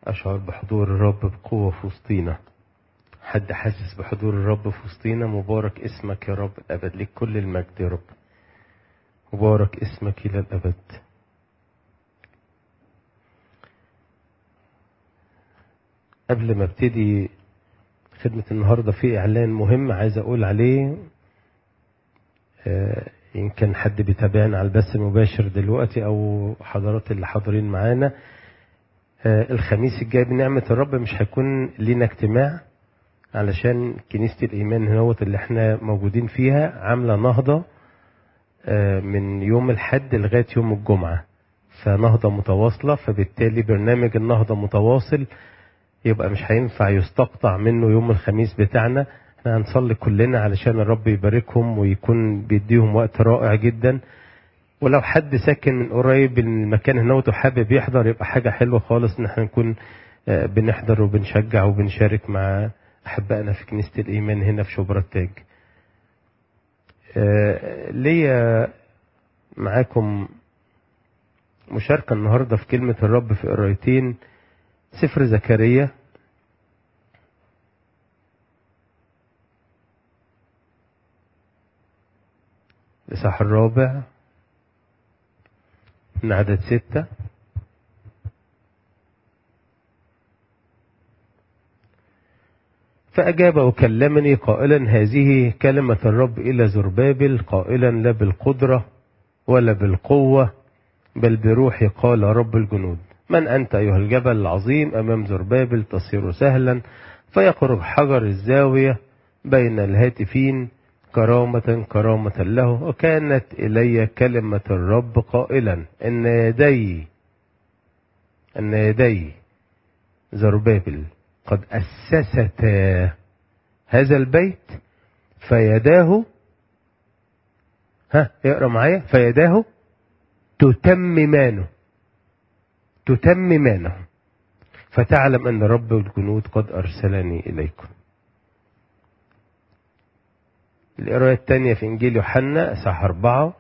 أشعر بحضور الرب بقوة في وسطينا حد حاسس بحضور الرب في وسطينا مبارك اسمك يا رب الأبد ليك كل المجد يا رب مبارك اسمك إلى الأبد قبل ما ابتدي خدمة النهاردة في إعلان مهم عايز أقول عليه آه، يمكن حد بيتابعنا على البث المباشر دلوقتي أو حضرات اللي حاضرين معانا آه، الخميس الجاي بنعمة الرب مش هيكون لينا اجتماع علشان كنيسة الإيمان هنوت اللي احنا موجودين فيها عاملة نهضة آه، من يوم الحد لغاية يوم الجمعة فنهضة متواصلة فبالتالي برنامج النهضة متواصل يبقى مش هينفع يستقطع منه يوم الخميس بتاعنا احنا هنصلي كلنا علشان الرب يباركهم ويكون بيديهم وقت رائع جدا ولو حد ساكن من قريب من المكان هنا وحابب يحضر يبقى حاجة حلوة خالص ان احنا نكون آه، بنحضر وبنشجع وبنشارك مع أحبائنا في كنيسة الإيمان هنا في شبرا التاج آه، ليا معاكم مشاركة النهاردة في كلمة الرب في قرايتين سفر زكريا الإصحاح الرابع من عدد ستة فأجاب وكلمني قائلا هذه كلمة الرب إلى زربابل قائلا لا بالقدرة ولا بالقوة بل بروحي قال رب الجنود من أنت أيها الجبل العظيم أمام زربابل تصير سهلا فيخرج حجر الزاوية بين الهاتفين كرامة كرامة له وكانت إلي كلمة الرب قائلا إن يدي إن يدي زربابل قد أسستا هذا البيت فيداه ها اقرا معايا فيداه تتممانه تتممانه فتعلم أن رب الجنود قد أرسلني إليكم القراية الثانية في إنجيل يوحنا إصحاح أربعة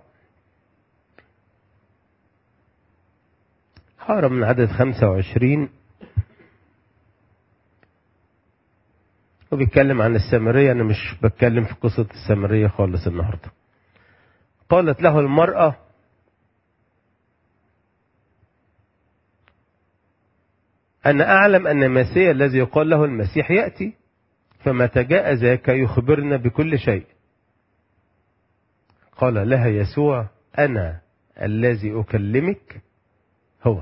هقرا من عدد خمسة وعشرين وبيتكلم عن السامرية أنا مش بتكلم في قصة السامرية خالص النهاردة قالت له المرأة أنا أعلم أن المسيح الذي يقال له المسيح يأتي فمتى جاء ذاك يخبرنا بكل شيء قال لها يسوع أنا الذي أكلمك هو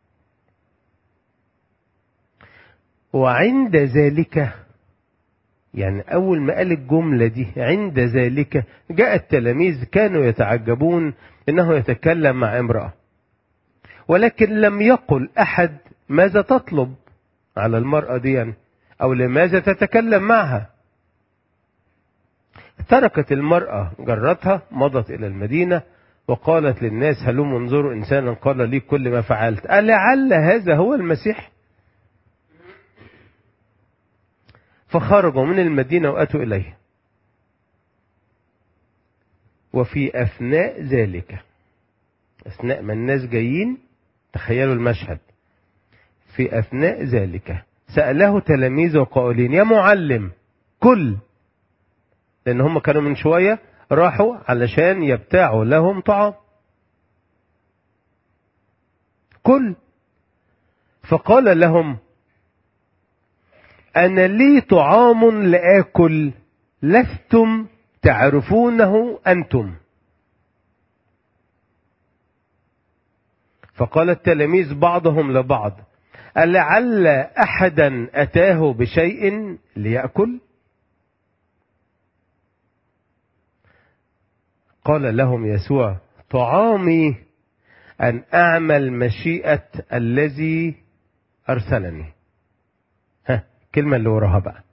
وعند ذلك يعني أول ما قال الجملة دي عند ذلك جاء التلاميذ كانوا يتعجبون إنه يتكلم مع امرأة ولكن لم يقل أحد ماذا تطلب على المرأة دي يعني أو لماذا تتكلم معها تركت المرأة جرتها مضت إلى المدينة وقالت للناس هلم انظروا إنسانا قال لي كل ما فعلت ألعل هذا هو المسيح فخرجوا من المدينة وأتوا إليه وفي أثناء ذلك أثناء ما الناس جايين تخيلوا المشهد في أثناء ذلك سأله تلاميذه قائلين يا معلم كل لأن هم كانوا من شوية راحوا علشان يبتاعوا لهم طعام كل فقال لهم أنا لي طعام لآكل لستم تعرفونه أنتم فقال التلاميذ بعضهم لبعض ألعل أحدا أتاه بشيء ليأكل قال لهم يسوع طعامي أن أعمل مشيئة الذي أرسلني ها الكلمة اللي وراها بقى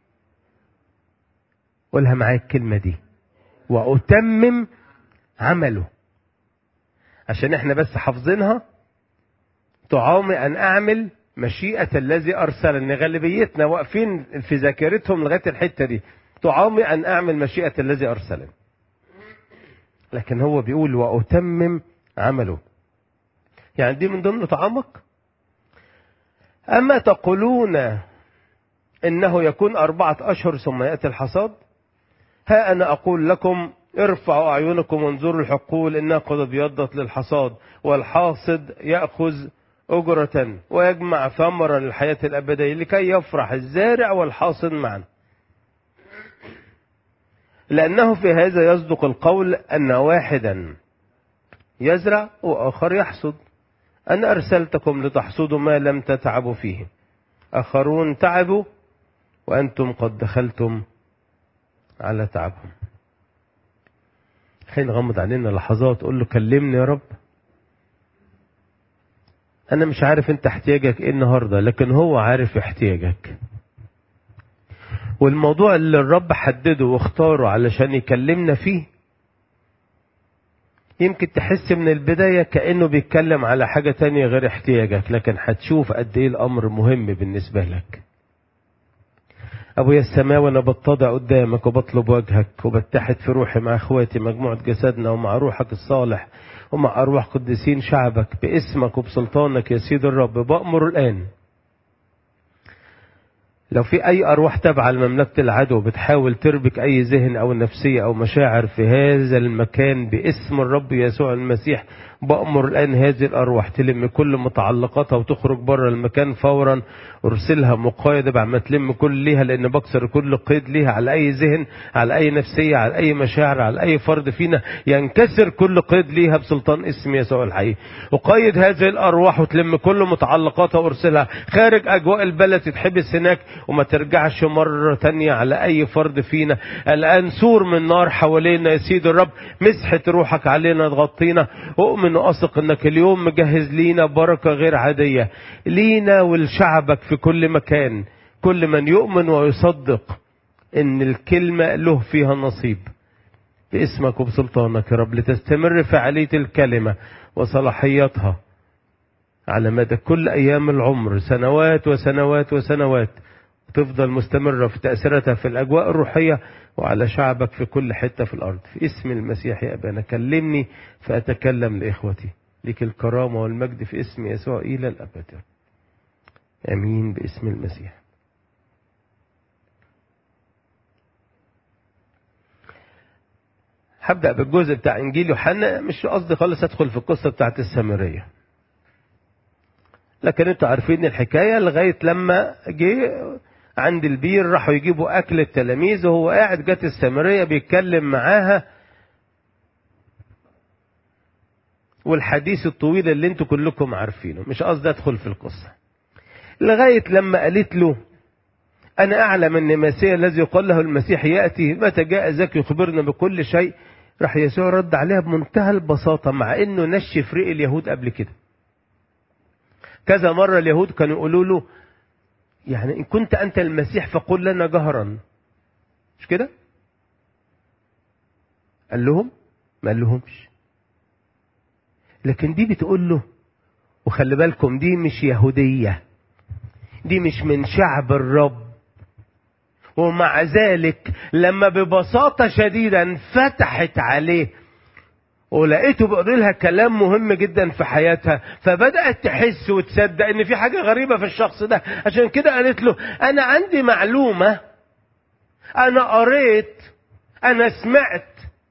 قولها معايا الكلمة دي وأتمم عمله عشان احنا بس حافظينها طعامي أن أعمل مشيئة الذي أرسلني غالبيتنا واقفين في ذاكرتهم لغاية الحتة دي طعامي أن أعمل مشيئة الذي أرسلني لكن هو بيقول وأتمم عمله يعني دي من ضمن طعامك أما تقولون إنه يكون أربعة أشهر ثم يأتي الحصاد ها أنا أقول لكم ارفعوا أعينكم وانظروا الحقول إنها قد ابيضت للحصاد والحاصد يأخذ أجرة ويجمع ثمرا للحياة الأبدية لكي يفرح الزارع والحاصد معا لأنه في هذا يصدق القول أن واحدا يزرع وآخر يحصد أنا أرسلتكم لتحصدوا ما لم تتعبوا فيه آخرون تعبوا وأنتم قد دخلتم على تعبهم خلينا نغمض علينا لحظات قول له كلمني يا رب أنا مش عارف أنت احتياجك إيه النهاردة لكن هو عارف احتياجك والموضوع اللي الرب حدده واختاره علشان يكلمنا فيه يمكن تحس من البداية كأنه بيتكلم على حاجة تانية غير احتياجك لكن هتشوف قد ايه الأمر مهم بالنسبة لك أبويا السماء وأنا بتضع قدامك وبطلب وجهك وبتحد في روحي مع إخواتي مجموعة جسدنا ومع روحك الصالح ومع أرواح قديسين شعبك باسمك وبسلطانك يا سيد الرب بأمر الآن لو في أي أرواح تابعة لمملكة العدو بتحاول تربك أي ذهن أو نفسية أو مشاعر في هذا المكان باسم الرب يسوع المسيح بأمر الآن هذه الأرواح تلم كل متعلقاتها وتخرج بره المكان فورا أرسلها مقايدة بعد ما تلم كل ليها لأن بكسر كل قيد ليها على أي ذهن على أي نفسية على أي مشاعر على أي فرد فينا ينكسر كل قيد ليها بسلطان اسم يسوع الحي أقيد هذه الأرواح وتلم كل متعلقاتها وأرسلها خارج أجواء البلد تتحبس هناك وما ترجعش مرة تانية على أي فرد فينا الآن سور من نار حوالينا يا سيد الرب مسحة روحك علينا تغطينا أؤمن وأثق أنك اليوم مجهز لينا بركة غير عادية لينا ولشعبك في كل مكان كل من يؤمن ويصدق ان الكلمة له فيها نصيب باسمك وبسلطانك يا رب لتستمر فعالية الكلمة وصلاحيتها على مدى كل أيام العمر سنوات وسنوات وسنوات تفضل مستمرة في تأثيراتها في الأجواء الروحية وعلى شعبك في كل حتة في الأرض في اسم المسيح يا أبانا كلمني فأتكلم لإخوتي لك الكرامة والمجد في اسم يسوع إلى الأبد امين باسم المسيح هبدا بالجزء بتاع انجيل يوحنا مش قصدي خالص ادخل في القصه بتاعت السامريه لكن انتوا عارفين الحكايه لغايه لما جه عند البير راحوا يجيبوا اكل التلاميذ وهو قاعد جت السامريه بيتكلم معاها والحديث الطويل اللي انتوا كلكم عارفينه مش قصدي ادخل في القصه لغاية لما قالت له أنا أعلم أن المسيح الذي يقال له المسيح يأتي متى جاء ذاك يخبرنا بكل شيء راح يسوع رد عليها بمنتهى البساطة مع أنه نشف ريق اليهود قبل كده كذا مرة اليهود كانوا يقولوا له يعني إن كنت أنت المسيح فقل لنا جهرا مش كده قال لهم ما قال لهمش لكن دي بتقول له وخلي بالكم دي مش يهوديه دي مش من شعب الرب ومع ذلك لما ببساطة شديدة انفتحت عليه ولقيته بيقول لها كلام مهم جدا في حياتها فبدأت تحس وتصدق ان في حاجة غريبة في الشخص ده عشان كده قالت له انا عندي معلومة انا قريت انا سمعت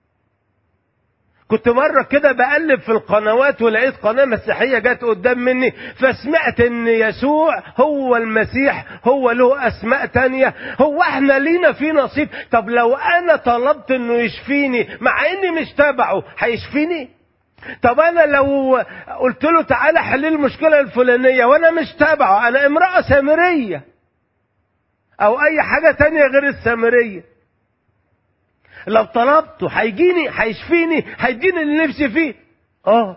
كنت مرة كده بقلب في القنوات ولقيت قناة مسيحية جت قدام مني فسمعت ان يسوع هو المسيح هو له اسماء تانية هو احنا لينا في نصيب طب لو انا طلبت انه يشفيني مع اني مش تابعه هيشفيني طب انا لو قلت له تعالى حل المشكلة الفلانية وانا مش تابعه انا امرأة سامرية او اي حاجة تانية غير السامرية لو طلبته هيجيني هيشفيني هيديني اللي نفسي فيه اه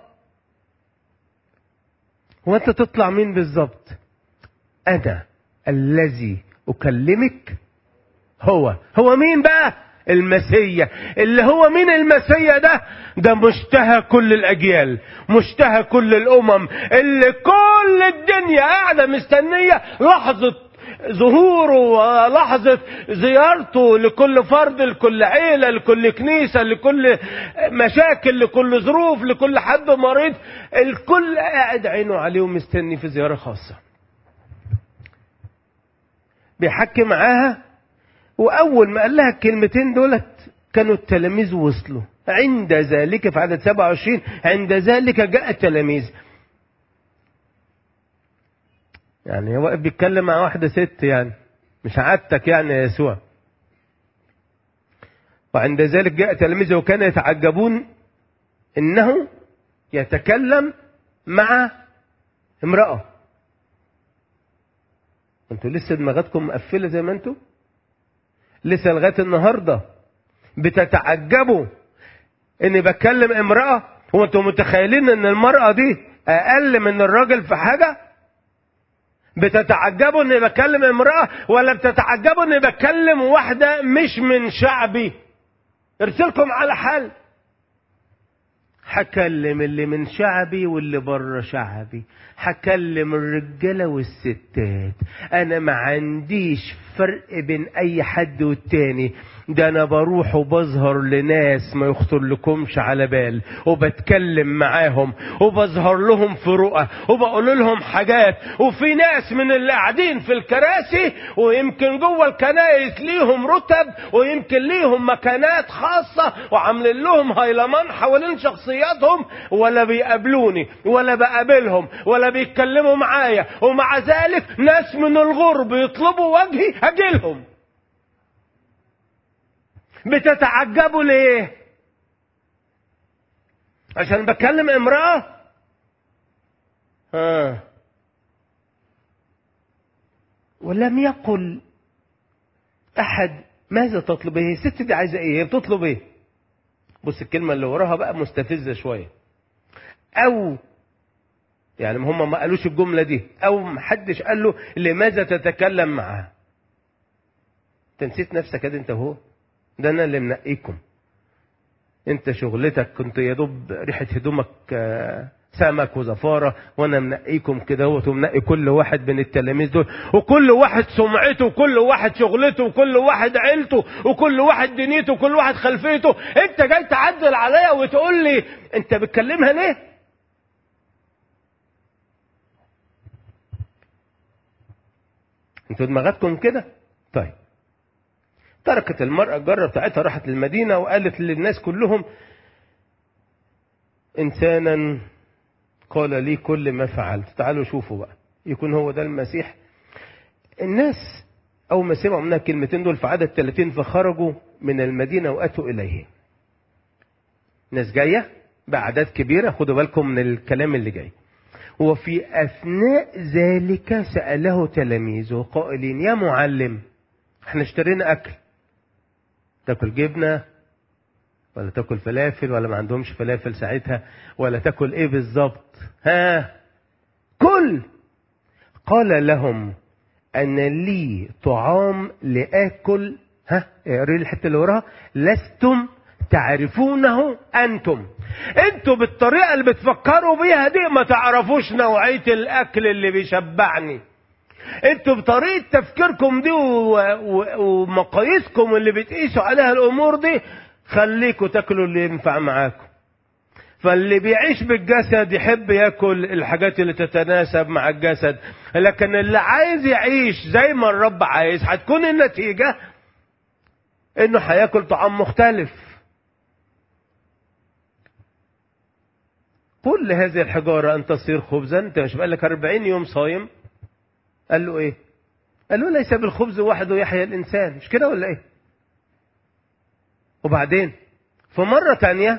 هو انت تطلع مين بالظبط انا الذي اكلمك هو هو مين بقى المسيا اللي هو مين المسيا ده ده مشتهى كل الاجيال مشتهى كل الامم اللي كل الدنيا قاعده مستنيه لحظه ظهوره ولحظة زيارته لكل فرد لكل عيلة لكل كنيسة لكل مشاكل لكل ظروف لكل حد مريض الكل قاعد عينه عليه ومستني في زيارة خاصة بيحكي معاها وأول ما قال لها الكلمتين دولت كانوا التلاميذ وصلوا عند ذلك في عدد 27 عند ذلك جاء التلاميذ يعني هو واقف بيتكلم مع واحدة ست يعني مش عادتك يعني يا يسوع وعند ذلك جاء تلاميذه وكانوا يتعجبون انه يتكلم مع امرأة انتوا لسه دماغاتكم مقفلة زي ما انتوا لسه لغاية النهاردة بتتعجبوا اني بكلم امرأة وانتوا متخيلين ان المرأة دي اقل من الراجل في حاجة بتتعجبوا اني بكلم امرأة ولا بتتعجبوا اني بكلم واحدة مش من شعبي ارسلكم على حل هكلم اللي من شعبي واللي بره شعبي هكلم الرجالة والستات انا ما عنديش فرق بين اي حد والتاني ده انا بروح وبظهر لناس ما يخطر لكمش على بال وبتكلم معاهم وبظهر لهم في رؤى وبقول لهم حاجات وفي ناس من اللي قاعدين في الكراسي ويمكن جوه الكنائس ليهم رتب ويمكن ليهم مكانات خاصة وعاملين لهم هيلمان حوالين شخصياتهم ولا بيقابلوني ولا بقابلهم ولا بيتكلموا معايا ومع ذلك ناس من الغرب يطلبوا وجهي اجيلهم بتتعجبوا ليه عشان بكلم امرأة آه. ولم يقل احد ماذا تطلب ايه الست دي عايزه ايه هي بتطلب ايه بص الكلمه اللي وراها بقى مستفزه شويه او يعني هم ما قالوش الجمله دي او محدش قال له لماذا تتكلم معها انت نسيت نفسك كده انت هو ده انا اللي منقيكم انت شغلتك كنت يا دوب ريحه هدومك سمك وزفاره وانا منقيكم كده هو ومنقي كل واحد من التلاميذ دول وكل واحد سمعته وكل واحد شغلته وكل واحد عيلته وكل واحد دنيته وكل واحد خلفيته انت جاي تعدل عليا وتقول لي انت بتكلمها ليه انتوا دماغاتكم كده طيب تركت المرأة الجارة بتاعتها راحت للمدينة وقالت للناس كلهم إنسانا قال لي كل ما فعلت تعالوا شوفوا بقى يكون هو ده المسيح الناس أول ما سمعوا منها الكلمتين دول في عدد 30 فخرجوا من المدينة وأتوا إليه ناس جاية بأعداد كبيرة خدوا بالكم من الكلام اللي جاي وفي أثناء ذلك سأله تلاميذه قائلين يا معلم احنا اشترينا أكل تاكل جبنة ولا تاكل فلافل ولا ما عندهمش فلافل ساعتها ولا تاكل ايه بالظبط ها كل قال لهم ان لي طعام لاكل ها اقري الحته اللي وراها لستم تعرفونه انتم انتوا بالطريقه اللي بتفكروا بيها دي ما تعرفوش نوعيه الاكل اللي بيشبعني انتوا بطريقه تفكيركم دي ومقاييسكم اللي بتقيسوا عليها الامور دي خليكوا تاكلوا اللي ينفع معاكم فاللي بيعيش بالجسد يحب ياكل الحاجات اللي تتناسب مع الجسد لكن اللي عايز يعيش زي ما الرب عايز هتكون النتيجة انه هياكل طعام مختلف قل لهذه الحجارة ان تصير خبزا انت مش بقالك 40 يوم صايم قال له ايه قال له ليس بالخبز وحده يحيا الانسان مش كده ولا ايه وبعدين في مرة تانية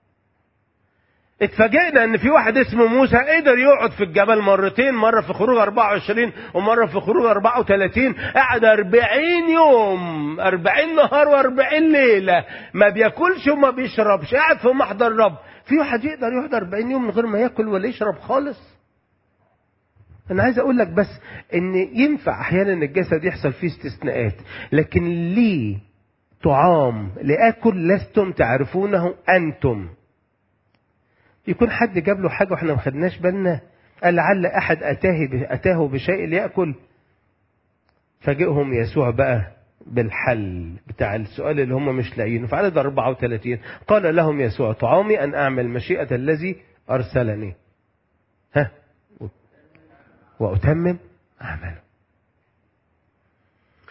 اتفاجئنا ان في واحد اسمه موسى قدر يقعد في الجبل مرتين مرة في خروج 24 ومرة في خروج 34 قعد 40 يوم 40 نهار و40 ليلة ما بياكلش وما بيشربش قاعد في محضر الرب في واحد يقدر يقعد 40 يوم من غير ما ياكل ولا يشرب خالص انا عايز اقول لك بس ان ينفع احيانا الجسد يحصل فيه استثناءات لكن ليه طعام لآكل لستم تعرفونه أنتم يكون حد جاب له حاجة واحنا ما خدناش بالنا قال لعل أحد أتاه أتاه بشيء ليأكل فاجئهم يسوع بقى بالحل بتاع السؤال اللي هم مش لاقيينه في عدد 34 قال لهم يسوع طعامي أن أعمل مشيئة الذي أرسلني ها وأتمم أعمله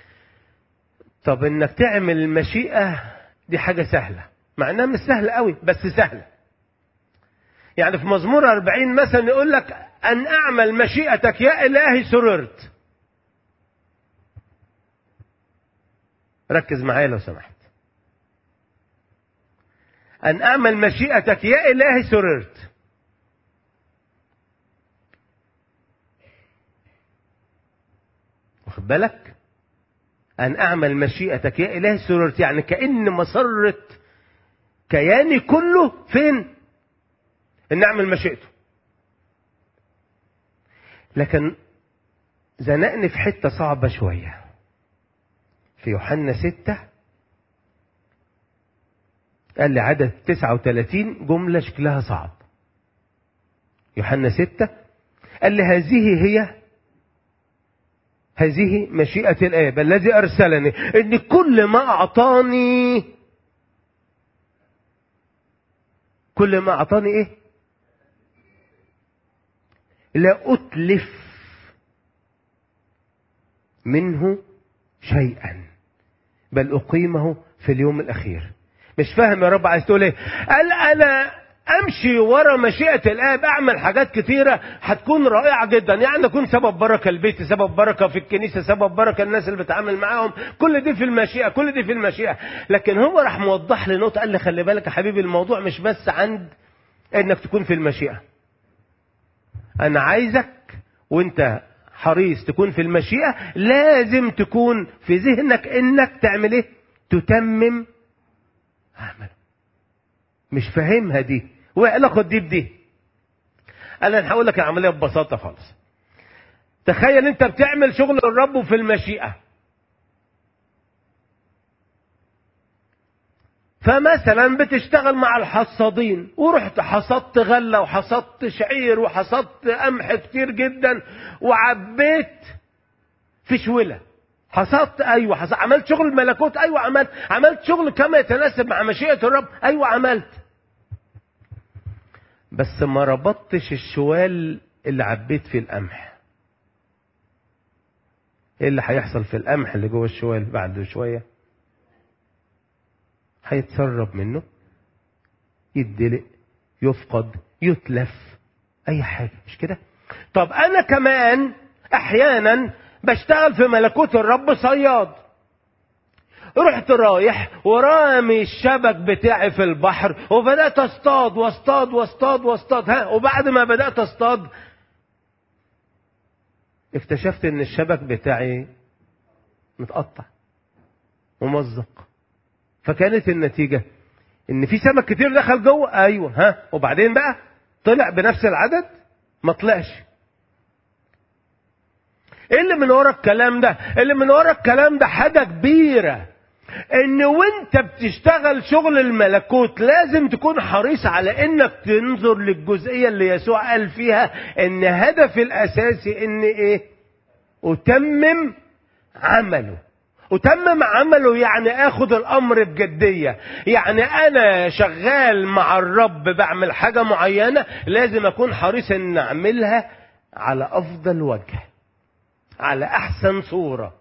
طب انك تعمل المشيئة دي حاجة سهلة مع انها مش سهلة قوي بس سهلة يعني في مزمور 40 مثلا يقول لك ان اعمل مشيئتك يا الهي سررت ركز معايا لو سمحت ان اعمل مشيئتك يا الهي سررت واخد بالك أن أعمل مشيئتك يا إله سررت يعني كأن مسرة كياني كله فين؟ إن أعمل مشيئته لكن زنقني في حتة صعبة شوية في يوحنا ستة قال لي عدد 39 جملة شكلها صعب يوحنا ستة قال لي هذه هي هذه مشيئة الآب الذي أرسلني إن كل ما أعطاني كل ما أعطاني إيه لا أتلف منه شيئا بل أقيمه في اليوم الأخير مش فاهم يا رب عايز تقول إيه قال أنا امشي ورا مشيئه الاب اعمل حاجات كتيره هتكون رائعه جدا يعني اكون سبب بركه البيت سبب بركه في الكنيسه سبب بركه الناس اللي بتعامل معاهم كل دي في المشيئه كل دي في المشيئه لكن هو راح موضح لي نقطه قال لي خلي بالك يا حبيبي الموضوع مش بس عند انك تكون في المشيئه انا عايزك وانت حريص تكون في المشيئه لازم تكون في ذهنك انك تعمل ايه تتمم عمل مش فاهمها دي وعلاقة دي بدي انا هقول لك العملية ببساطة خالص تخيل انت بتعمل شغل الرب في المشيئة فمثلا بتشتغل مع الحصادين ورحت حصدت غلة وحصدت شعير وحصدت قمح كتير جدا وعبيت في شولة حصدت ايوه حصدت عملت شغل ملكوت ايوه عملت عملت شغل كما يتناسب مع مشيئة الرب ايوه عملت بس ما ربطتش الشوال اللي عبيت فيه القمح ايه اللي هيحصل في القمح اللي جوه الشوال بعد شويه هيتسرب منه يدلق يفقد يتلف اي حاجه مش كده طب انا كمان احيانا بشتغل في ملكوت الرب صياد رحت رايح ورامي الشبك بتاعي في البحر وبدات اصطاد واصطاد واصطاد واصطاد ها وبعد ما بدات اصطاد اكتشفت ان الشبك بتاعي متقطع ومزق فكانت النتيجه ان في سمك كتير دخل جوه ايوه ها وبعدين بقى طلع بنفس العدد ما طلعش ايه اللي من ورا الكلام ده اللي من ورا الكلام ده حاجه كبيره ان وانت بتشتغل شغل الملكوت لازم تكون حريص على انك تنظر للجزئيه اللي يسوع قال فيها ان هدفي الاساسي ان ايه اتمم عمله أتمم عمله يعني اخد الامر بجدية يعني انا شغال مع الرب بعمل حاجة معينة لازم اكون حريص ان اعملها على افضل وجه على احسن صورة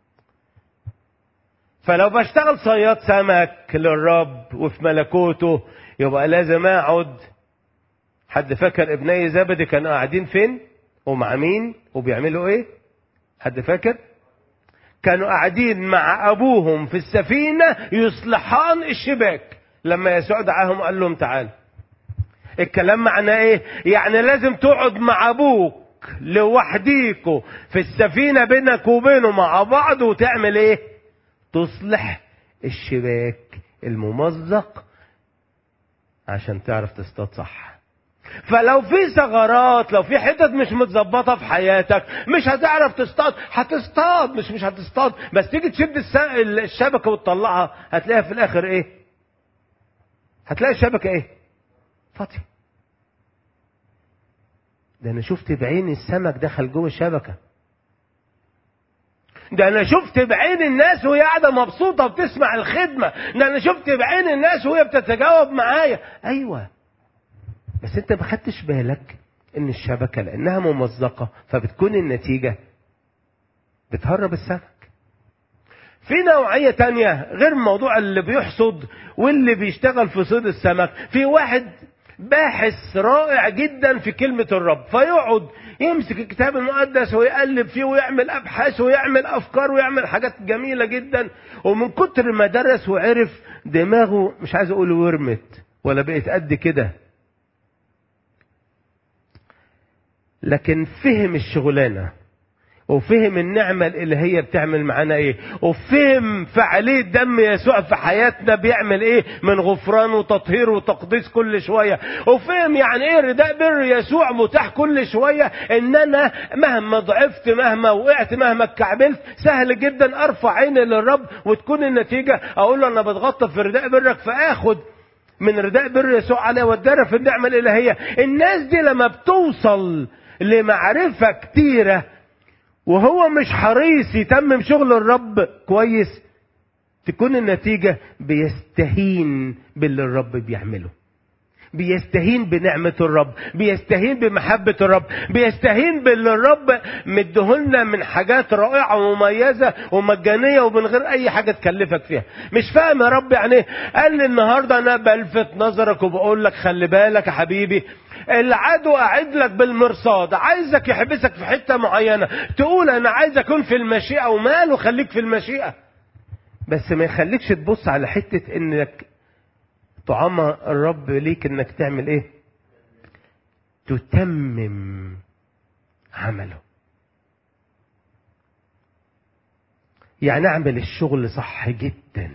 فلو بشتغل صياد سمك للرب وفي ملكوته يبقى لازم اقعد حد فاكر ابني زبدي كانوا قاعدين فين ومع مين وبيعملوا ايه حد فاكر كانوا قاعدين مع ابوهم في السفينه يصلحان الشباك لما يسوع دعاهم قال لهم تعالوا الكلام معناه ايه يعني لازم تقعد مع ابوك لوحديكوا في السفينه بينك وبينه مع بعض وتعمل ايه تصلح الشباك الممزق عشان تعرف تصطاد صح فلو في ثغرات لو في حتت مش متظبطه في حياتك مش هتعرف تصطاد هتصطاد مش مش هتصطاد بس تيجي تشد الشبكه وتطلعها هتلاقيها في الاخر ايه هتلاقي الشبكه ايه فاضيه ده انا شفت بعيني السمك دخل جوه الشبكه ده انا شفت بعين الناس وهي قاعده مبسوطه وبتسمع الخدمه ده انا شفت بعين الناس وهي بتتجاوب معايا ايوه بس انت ما خدتش بالك ان الشبكه لانها ممزقه فبتكون النتيجه بتهرب السمك في نوعية تانية غير موضوع اللي بيحصد واللي بيشتغل في صيد السمك في واحد باحث رائع جدا في كلمة الرب فيقعد يمسك الكتاب المقدس ويقلب فيه ويعمل أبحاث ويعمل أفكار ويعمل حاجات جميلة جدا ومن كتر ما درس وعرف دماغه مش عايز أقول ورمت ولا بقت قد كده لكن فهم الشغلانه وفهم النعمة الإلهية بتعمل معانا إيه وفهم فعالية دم يسوع في حياتنا بيعمل إيه من غفران وتطهير وتقديس كل شوية وفهم يعني إيه رداء بر يسوع متاح كل شوية إن أنا مهما ضعفت مهما وقعت مهما اتكعبلت سهل جدا أرفع عيني للرب وتكون النتيجة أقول له أنا بتغطى في رداء برك فآخد من رداء بر يسوع عليه وادارة في النعمة الإلهية الناس دي لما بتوصل لمعرفة كتيرة وهو مش حريص يتمم شغل الرب كويس تكون النتيجة بيستهين باللي الرب بيعمله بيستهين بنعمة الرب بيستهين بمحبة الرب بيستهين باللي الرب مديهولنا من حاجات رائعة ومميزة ومجانية ومن غير أي حاجة تكلفك فيها مش فاهم يا رب يعني ايه قال لي النهاردة أنا بلفت نظرك وبقول لك خلي بالك يا حبيبي العدو قاعد لك بالمرصاد عايزك يحبسك في حتة معينة تقول أنا عايز أكون في المشيئة وماله خليك في المشيئة بس ما يخليكش تبص على حتة إنك طعام الرب ليك انك تعمل ايه تتمم عمله يعني اعمل الشغل صح جدا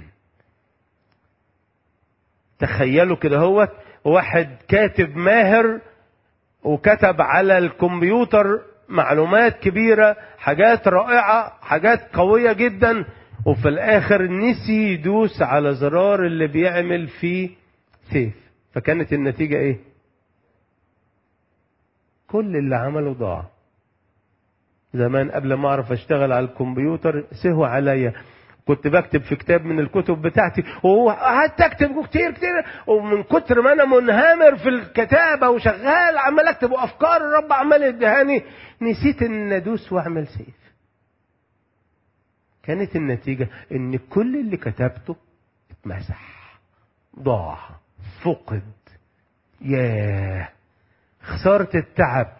تخيلوا كده هو واحد كاتب ماهر وكتب على الكمبيوتر معلومات كبيرة حاجات رائعة حاجات قوية جدا وفي الاخر نسي يدوس على زرار اللي بيعمل فيه سيف فكانت النتيجة ايه كل اللي عمله ضاع زمان قبل ما اعرف اشتغل على الكمبيوتر سهوا عليا كنت بكتب في كتاب من الكتب بتاعتي وقعدت اكتب كتير كتير ومن كتر ما انا منهمر في الكتابه وشغال عمال اكتب وافكار الرب عمال يدهاني نسيت ان ادوس واعمل سيف كانت النتيجه ان كل اللي كتبته اتمسح ضاع فقد ياه خسارة التعب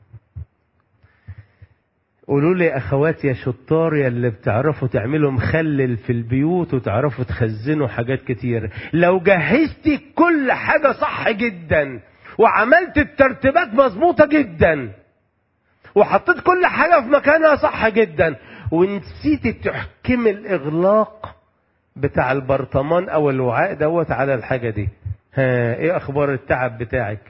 قولوا لي اخواتي يا شطار يا اللي بتعرفوا تعملوا مخلل في البيوت وتعرفوا تخزنوا حاجات كتير لو جهزتي كل حاجة صح جدا وعملت الترتيبات مظبوطة جدا وحطيت كل حاجة في مكانها صح جدا ونسيتي تحكم الاغلاق بتاع البرطمان او الوعاء دوت على الحاجة دي ها ايه اخبار التعب بتاعك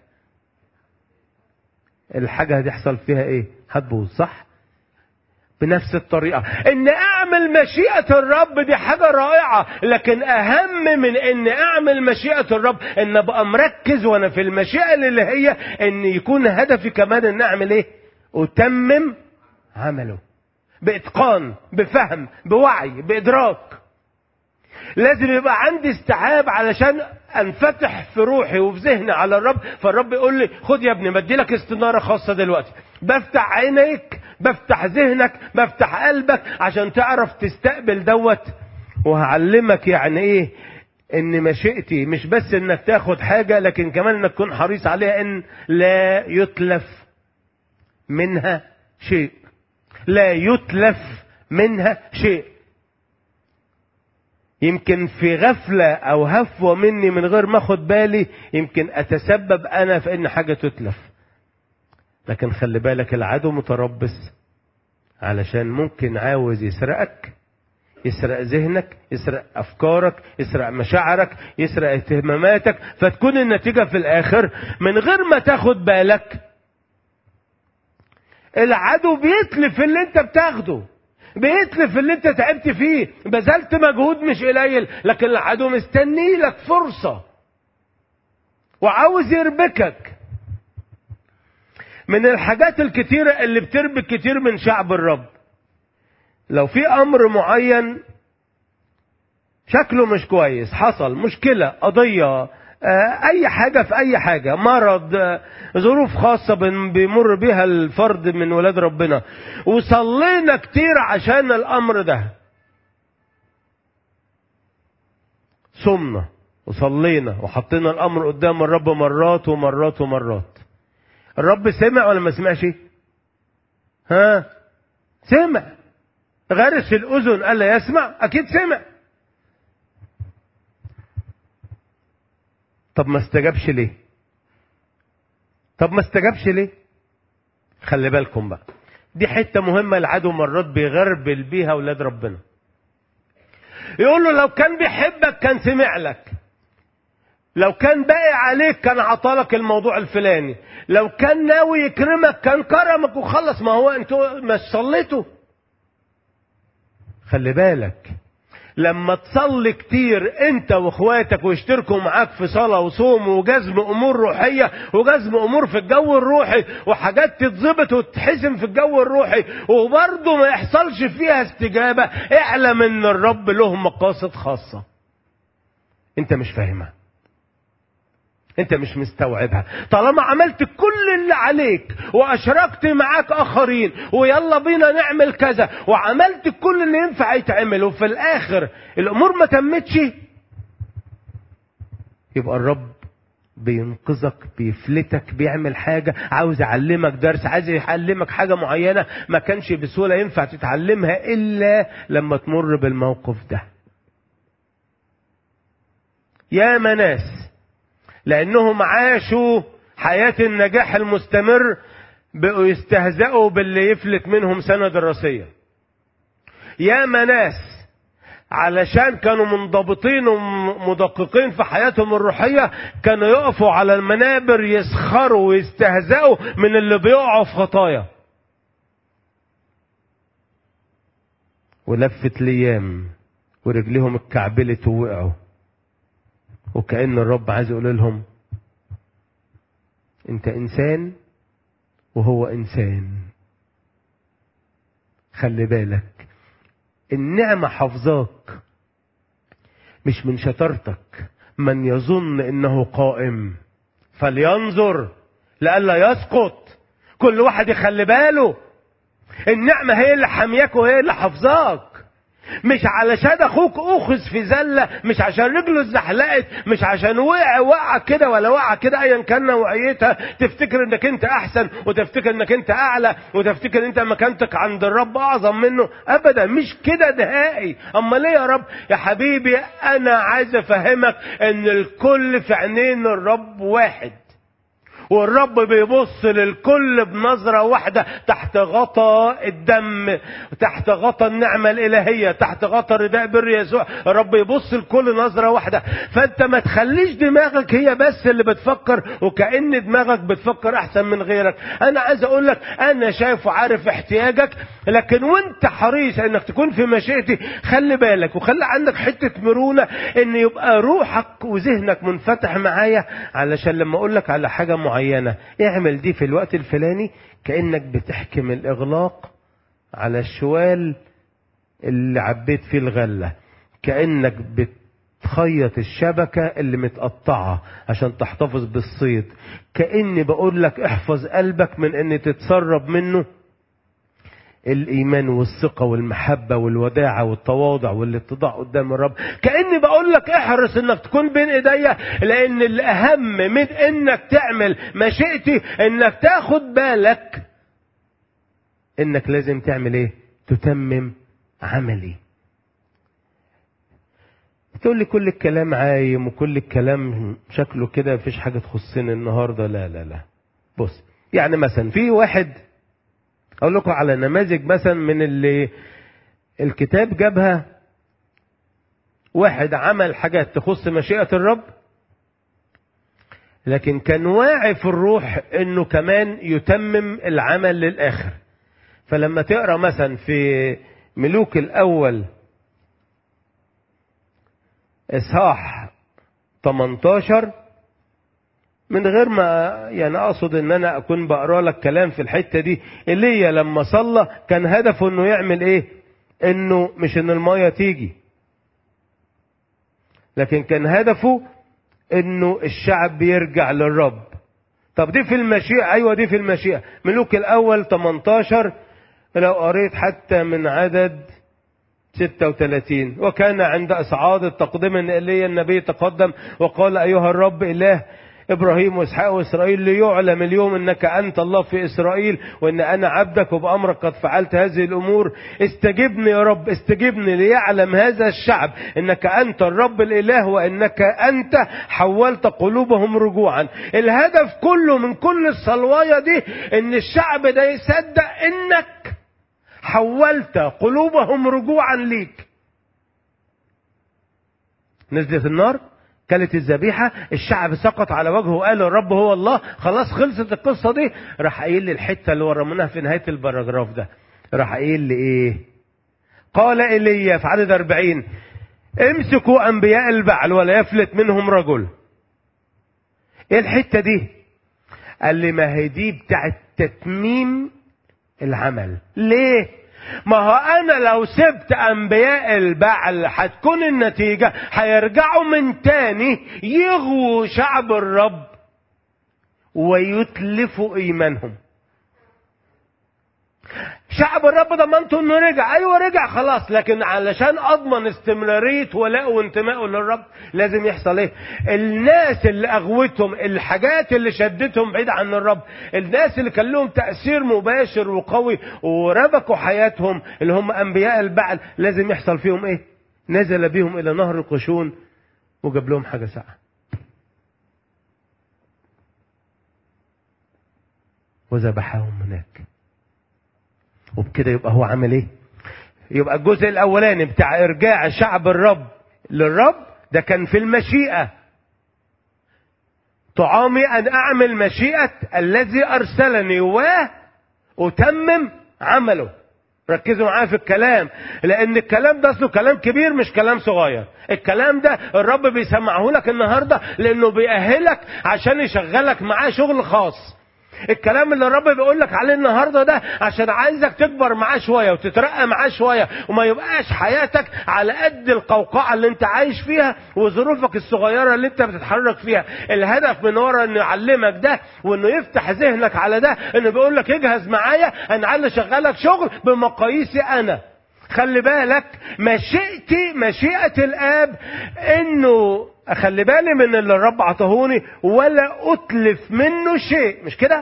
الحاجة هتحصل فيها ايه هتبوظ صح بنفس الطريقة ان اعمل مشيئة الرب دي حاجة رائعة لكن اهم من ان اعمل مشيئة الرب ان ابقى مركز وانا في المشيئة اللي هي ان يكون هدفي كمان ان اعمل ايه اتمم عمله باتقان بفهم بوعي بادراك لازم يبقى عندي استيعاب علشان انفتح في روحي وفي ذهني على الرب فالرب يقول لي خد يا ابني بدي لك استناره خاصه دلوقتي بفتح عينيك بفتح ذهنك بفتح قلبك عشان تعرف تستقبل دوت وهعلمك يعني ايه ان مشيئتي مش بس انك تاخد حاجه لكن كمان انك تكون حريص عليها ان لا يتلف منها شيء لا يتلف منها شيء يمكن في غفلة أو هفوة مني من غير ما أخد بالي يمكن أتسبب أنا في إن حاجة تتلف لكن خلي بالك العدو متربص علشان ممكن عاوز يسرقك يسرق ذهنك يسرق أفكارك يسرق مشاعرك يسرق اهتماماتك فتكون النتيجة في الآخر من غير ما تاخد بالك العدو بيتلف اللي انت بتاخده بيتلف اللي انت تعبت فيه بذلت مجهود مش قليل لكن العدو مستني لك فرصة وعاوز يربكك من الحاجات الكتيرة اللي بتربك كتير من شعب الرب لو في امر معين شكله مش كويس حصل مشكلة قضية اي حاجة في اي حاجة مرض ظروف خاصة بيمر بها الفرد من ولاد ربنا وصلينا كتير عشان الامر ده صمنا وصلينا وحطينا الامر قدام الرب مرات ومرات ومرات الرب سمع ولا ما سمعش ها سمع غرس الاذن الا يسمع اكيد سمع طب ما استجابش ليه طب ما استجابش ليه خلي بالكم بقى دي حتة مهمة العدو مرات بيغربل بيها ولاد ربنا يقول له لو كان بيحبك كان سمع لك لو كان باقي عليك كان عطالك الموضوع الفلاني لو كان ناوي يكرمك كان كرمك وخلص ما هو انتوا مش صليتوا خلي بالك لما تصلي كتير انت واخواتك ويشتركوا معاك في صلاة وصوم وجزم امور روحية وجزم امور في الجو الروحي وحاجات تتظبط وتتحسم في الجو الروحي وبرضه ما يحصلش فيها استجابة اعلم ان الرب له مقاصد خاصة انت مش فاهمها انت مش مستوعبها طالما عملت كل اللي عليك واشركت معاك اخرين ويلا بينا نعمل كذا وعملت كل اللي ينفع يتعمل وفي الاخر الامور ما تمتش يبقى الرب بينقذك بيفلتك بيعمل حاجة عاوز يعلمك درس عايز يعلمك حاجة معينة ما كانش بسهولة ينفع تتعلمها إلا لما تمر بالموقف ده يا ناس لأنهم عاشوا حياة النجاح المستمر بقوا يستهزئوا باللي يفلت منهم سنة دراسية يا ناس علشان كانوا منضبطين ومدققين في حياتهم الروحية كانوا يقفوا على المنابر يسخروا ويستهزئوا من اللي بيقعوا في خطايا ولفت ليام ورجليهم اتكعبلت ووقعوا وكأن الرب عايز يقول لهم انت انسان وهو انسان خلي بالك النعمة حافظاك مش من شطارتك من يظن انه قائم فلينظر لئلا يسقط كل واحد يخلي باله النعمة هي اللي حمياك وهي اللي حافظاك مش علشان اخوك اخذ في زله مش عشان رجله اتزحلقت مش عشان وقع وقع كده ولا وقع كده ايا كان نوعيتها تفتكر انك انت احسن وتفتكر انك انت اعلى وتفتكر انت مكانتك عند الرب اعظم منه ابدا مش كده نهائي اما ليه يا رب يا حبيبي انا عايز افهمك ان الكل في عينين الرب واحد والرب بيبص للكل بنظرة واحدة تحت غطا الدم تحت غطا النعمة الإلهية تحت غطا رداء بر يسوع الرب يبص لكل نظرة واحدة فأنت ما تخليش دماغك هي بس اللي بتفكر وكأن دماغك بتفكر أحسن من غيرك أنا عايز أقول لك أنا شايف وعارف احتياجك لكن وأنت حريص إنك تكون في مشيئتي خلي بالك وخلي عندك حتة مرونة إن يبقى روحك وذهنك منفتح معايا علشان لما أقول لك على حاجة معينة معينة اعمل دي في الوقت الفلاني كأنك بتحكم الإغلاق على الشوال اللي عبيت فيه الغلة كأنك بتخيط الشبكة اللي متقطعة عشان تحتفظ بالصيد كأني بقول لك احفظ قلبك من ان تتسرب منه الايمان والثقه والمحبه والوداعه والتواضع والاتضاع قدام الرب كاني بقول لك احرص انك تكون بين ايديا لان الاهم من انك تعمل مشيئتي انك تاخد بالك انك لازم تعمل ايه تتمم عملي تقول لي كل الكلام عايم وكل الكلام شكله كده مفيش حاجه تخصني النهارده لا لا لا بص يعني مثلا في واحد اقول لكم على نماذج مثلا من اللي الكتاب جابها واحد عمل حاجات تخص مشيئة الرب لكن كان واعي في الروح انه كمان يتمم العمل للاخر فلما تقرا مثلا في ملوك الاول اصحاح 18 من غير ما يعني اقصد ان انا اكون بقرا لك كلام في الحته دي ايليا لما صلى كان هدفه انه يعمل ايه انه مش ان الميه تيجي لكن كان هدفه انه الشعب بيرجع للرب طب دي في المشيئة ايوه دي في المشيئة ملوك الاول 18 لو قريت حتى من عدد 36 وكان عند إصعاد التقديم أن إيليا النبي تقدم وقال أيها الرب إله إبراهيم وإسحاق وإسرائيل ليعلم اليوم أنك أنت الله في إسرائيل وأن أنا عبدك وبأمرك قد فعلت هذه الأمور استجبني يا رب استجبني ليعلم هذا الشعب أنك أنت الرب الإله وأنك أنت حولت قلوبهم رجوعا الهدف كله من كل الصلواية دي أن الشعب ده يصدق أنك حولت قلوبهم رجوعا ليك نزلت النار كلت الذبيحة الشعب سقط على وجهه وقال الرب هو الله خلاص خلصت القصة دي راح قايل لي الحتة اللي ورمناها في نهاية البراجراف ده راح قايل لي ايه قال ايليا في عدد أربعين امسكوا انبياء البعل ولا يفلت منهم رجل ايه الحتة دي قال لي ما هي دي بتاعت تتميم العمل ليه ما هو انا لو سبت انبياء البعل هتكون النتيجة هيرجعوا من تاني يغووا شعب الرب ويتلفوا ايمانهم شعب الرب ضمنته انه رجع ايوه رجع خلاص لكن علشان اضمن استمراريه ولاءه وانتمائه للرب لازم يحصل ايه الناس اللي اغوتهم الحاجات اللي شدتهم بعيد عن الرب الناس اللي كان لهم تاثير مباشر وقوي وربكوا حياتهم اللي هم انبياء البعل لازم يحصل فيهم ايه نزل بهم الى نهر القشون وجاب لهم حاجه ساقعه وذبحهم هناك وبكده يبقى هو عمل ايه يبقى الجزء الاولاني بتاع ارجاع شعب الرب للرب ده كان في المشيئه طعامي ان اعمل مشيئه الذي ارسلني واتمم عمله ركزوا معايا في الكلام لان الكلام ده اصله كلام كبير مش كلام صغير الكلام ده الرب بيسمعه لك النهارده لانه بيأهلك عشان يشغلك معاه شغل خاص الكلام اللي الرب بيقول لك عليه النهارده ده عشان عايزك تكبر معاه شويه وتترقى معاه شويه وما يبقاش حياتك على قد القوقعه اللي انت عايش فيها وظروفك الصغيره اللي انت بتتحرك فيها الهدف من ورا انه يعلمك ده وانه يفتح ذهنك على ده انه بيقول لك اجهز معايا انا عايز اشغلك شغل بمقاييسي انا خلي بالك مشيئتي مشيئة الآب إنه أخلي بالي من اللي الرب عطاهوني ولا أتلف منه شيء مش كده؟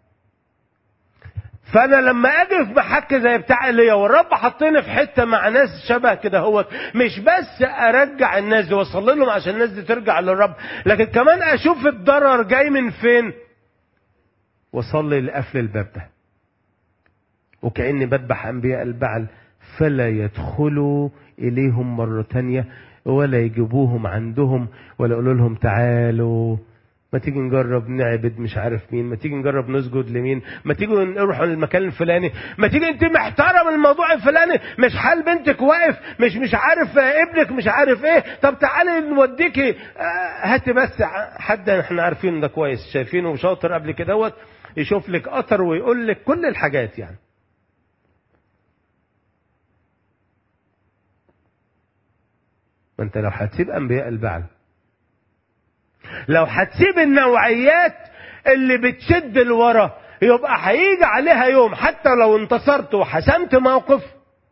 فأنا لما أجي في محك زي بتاع إيليا والرب حطيني في حتة مع ناس شبه كده هو مش بس أرجع الناس دي وأصلي لهم عشان الناس دي ترجع للرب لكن كمان أشوف الضرر جاي من فين وأصلي لقفل الباب ده وكأني بذبح أنبياء البعل فلا يدخلوا إليهم مرة تانية ولا يجيبوهم عندهم ولا يقولوا لهم تعالوا ما تيجي نجرب نعبد مش عارف مين ما تيجي نجرب نسجد لمين ما تيجي نروح المكان الفلاني ما تيجي انت محترم الموضوع الفلاني مش حال بنتك واقف مش مش عارف ابنك مش عارف ايه طب تعالي نوديكي هاتي بس حد احنا عارفين ده كويس شايفينه وشاطر قبل كده يشوف لك قطر ويقول لك كل الحاجات يعني ما انت لو هتسيب انبياء البعل لو هتسيب النوعيات اللي بتشد لورا يبقى هيجي عليها يوم حتى لو انتصرت وحسمت موقف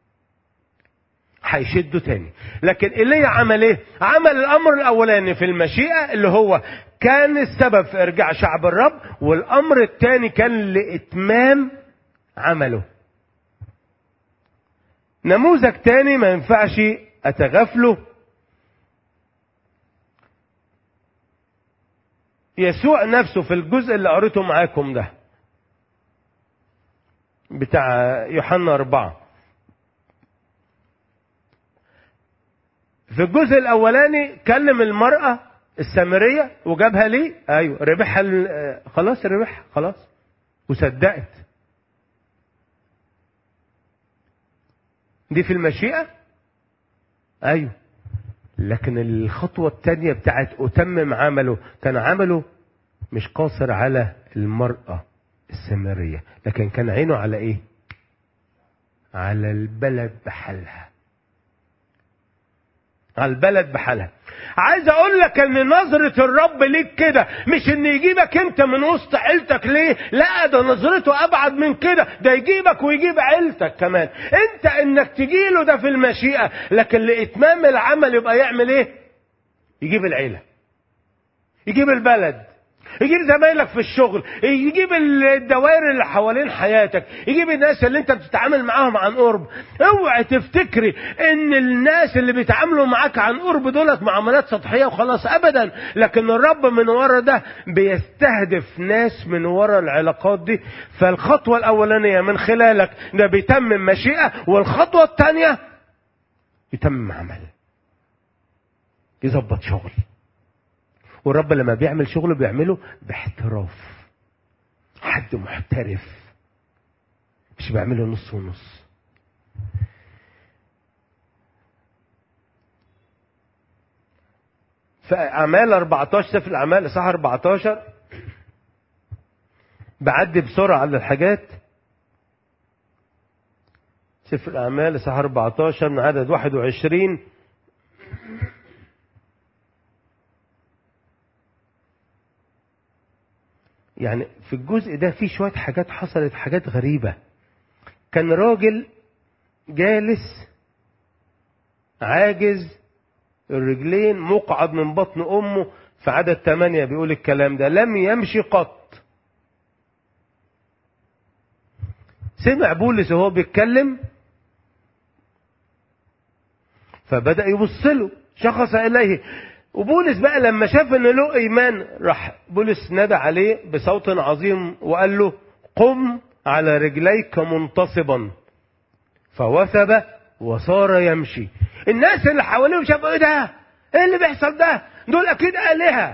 هيشدوا تاني لكن ايليا عمل ايه عمل الامر الاولاني في المشيئه اللي هو كان السبب في ارجاع شعب الرب والامر الثاني كان لاتمام عمله نموذج تاني ما ينفعش اتغافله يسوع نفسه في الجزء اللي قريته معاكم ده بتاع يوحنا أربعة في الجزء الأولاني كلم المرأة السامرية وجابها ليه؟ أيوه ربحها خلاص ربحها خلاص وصدقت دي في المشيئة؟ أيوه لكن الخطوة الثانية بتاعت أتمم عمله كان عمله مش قاصر على المرأة السامرية لكن كان عينه على ايه على البلد بحالها على البلد بحالها عايز اقول لك ان نظرة الرب ليك كده مش ان يجيبك انت من وسط عيلتك ليه لا ده نظرته ابعد من كده ده يجيبك ويجيب عيلتك كمان انت انك تجيله ده في المشيئة لكن لاتمام العمل يبقى يعمل ايه يجيب العيلة يجيب البلد يجيب زمايلك في الشغل يجيب الدوائر اللي حوالين حياتك يجيب الناس اللي انت بتتعامل معاهم عن قرب اوعي تفتكري ان الناس اللي بيتعاملوا معاك عن قرب دولت معاملات سطحيه وخلاص ابدا لكن الرب من ورا ده بيستهدف ناس من ورا العلاقات دي فالخطوه الاولانيه من خلالك ده بيتمم مشيئه والخطوه الثانيه يتمم عمل يظبط شغل والرب لما بيعمل شغله بيعمله باحتراف حد محترف مش بيعمله نص ونص في أعمال 14 سفر الأعمال إصحاح 14 بعدي بسرعة على الحاجات سفر الأعمال إصحاح 14 من عدد 21 يعني في الجزء ده في شوية حاجات حصلت حاجات غريبة كان راجل جالس عاجز الرجلين مقعد من بطن أمه في عدد ثمانية بيقول الكلام ده لم يمشي قط سمع بولس وهو بيتكلم فبدأ يبص له شخص إليه وبولس بقى لما شاف ان له ايمان راح بولس نادى عليه بصوت عظيم وقال له قم على رجليك منتصبا فوثب وصار يمشي الناس اللي حواليهم شافوا ايه ده ايه اللي بيحصل ده دول اكيد الهه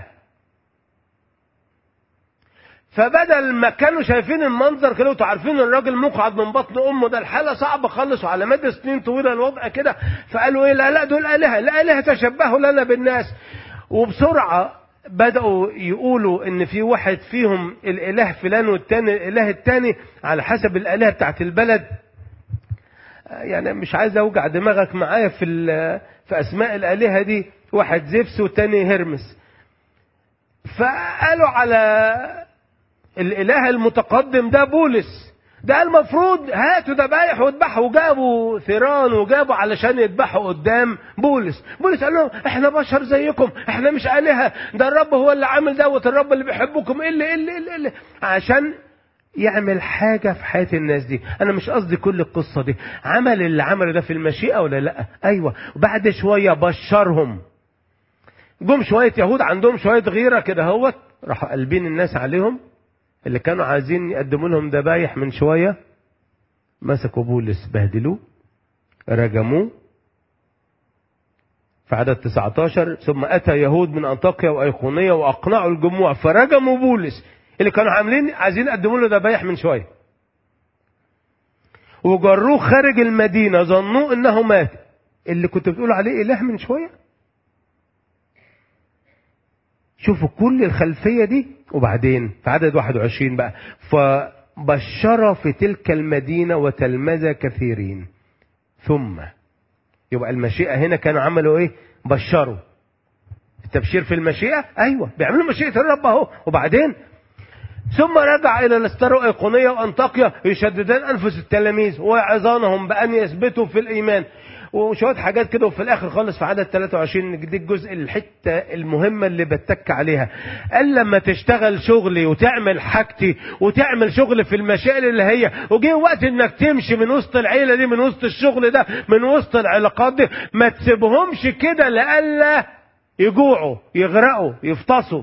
فبدل ما كانوا شايفين المنظر كده وانتوا عارفين الراجل مقعد من بطن امه ده الحاله صعبه خالص وعلى مدى سنين طويله الوضع كده فقالوا ايه لا لا دول الهه لا الهه تشبهوا لنا بالناس وبسرعه بدأوا يقولوا ان في واحد فيهم الاله فلان والتاني الاله التاني على حسب الالهه بتاعت البلد يعني مش عايز اوجع دماغك معايا في في اسماء الالهه دي واحد زفس والتاني هرمس فقالوا على الاله المتقدم ده بولس ده المفروض هاتوا ذبايح واذبحوا وجابوا ثيران وجابوا علشان يذبحوا قدام بولس بولس قال لهم احنا بشر زيكم احنا مش الهه ده الرب هو اللي عامل دوت الرب اللي بيحبكم ايه اللي اللي اللي, اللي. عشان يعمل حاجة في حياة الناس دي أنا مش قصدي كل القصة دي عمل اللي عمله ده في المشيئة ولا لأ أيوة وبعد شوية بشرهم جم شوية يهود عندهم شوية غيرة كده هوت راحوا قلبين الناس عليهم اللي كانوا عايزين يقدموا لهم ذبايح من شوية مسكوا بولس بهدلوه رجموه في عدد 19 ثم أتى يهود من أنطاكيا وأيقونية وأقنعوا الجموع فرجموا بولس اللي كانوا عاملين عايزين يقدموا له ذبايح من شوية وجروه خارج المدينة ظنوه انه مات اللي كنت بتقول عليه اله من شوية شوفوا كل الخلفية دي وبعدين في عدد 21 بقى فبشر في تلك المدينة وتلمذ كثيرين ثم يبقى المشيئة هنا كانوا عملوا ايه بشروا التبشير في المشيئة ايوه بيعملوا مشيئة الرب اهو وبعدين ثم رجع الى الاسترو ايقونية وانطاكيا يشددان انفس التلاميذ ويعظانهم بان يثبتوا في الايمان وشوية حاجات كده وفي الاخر خالص في عدد 23 دي الجزء الحتة المهمة اللي بتك عليها قال لما تشتغل شغلي وتعمل حاجتي وتعمل شغل في المشاكل اللي هي وجه وقت انك تمشي من وسط العيلة دي من وسط الشغل ده من وسط العلاقات دي ما تسيبهمش كده لألا يجوعوا يغرقوا يفطسوا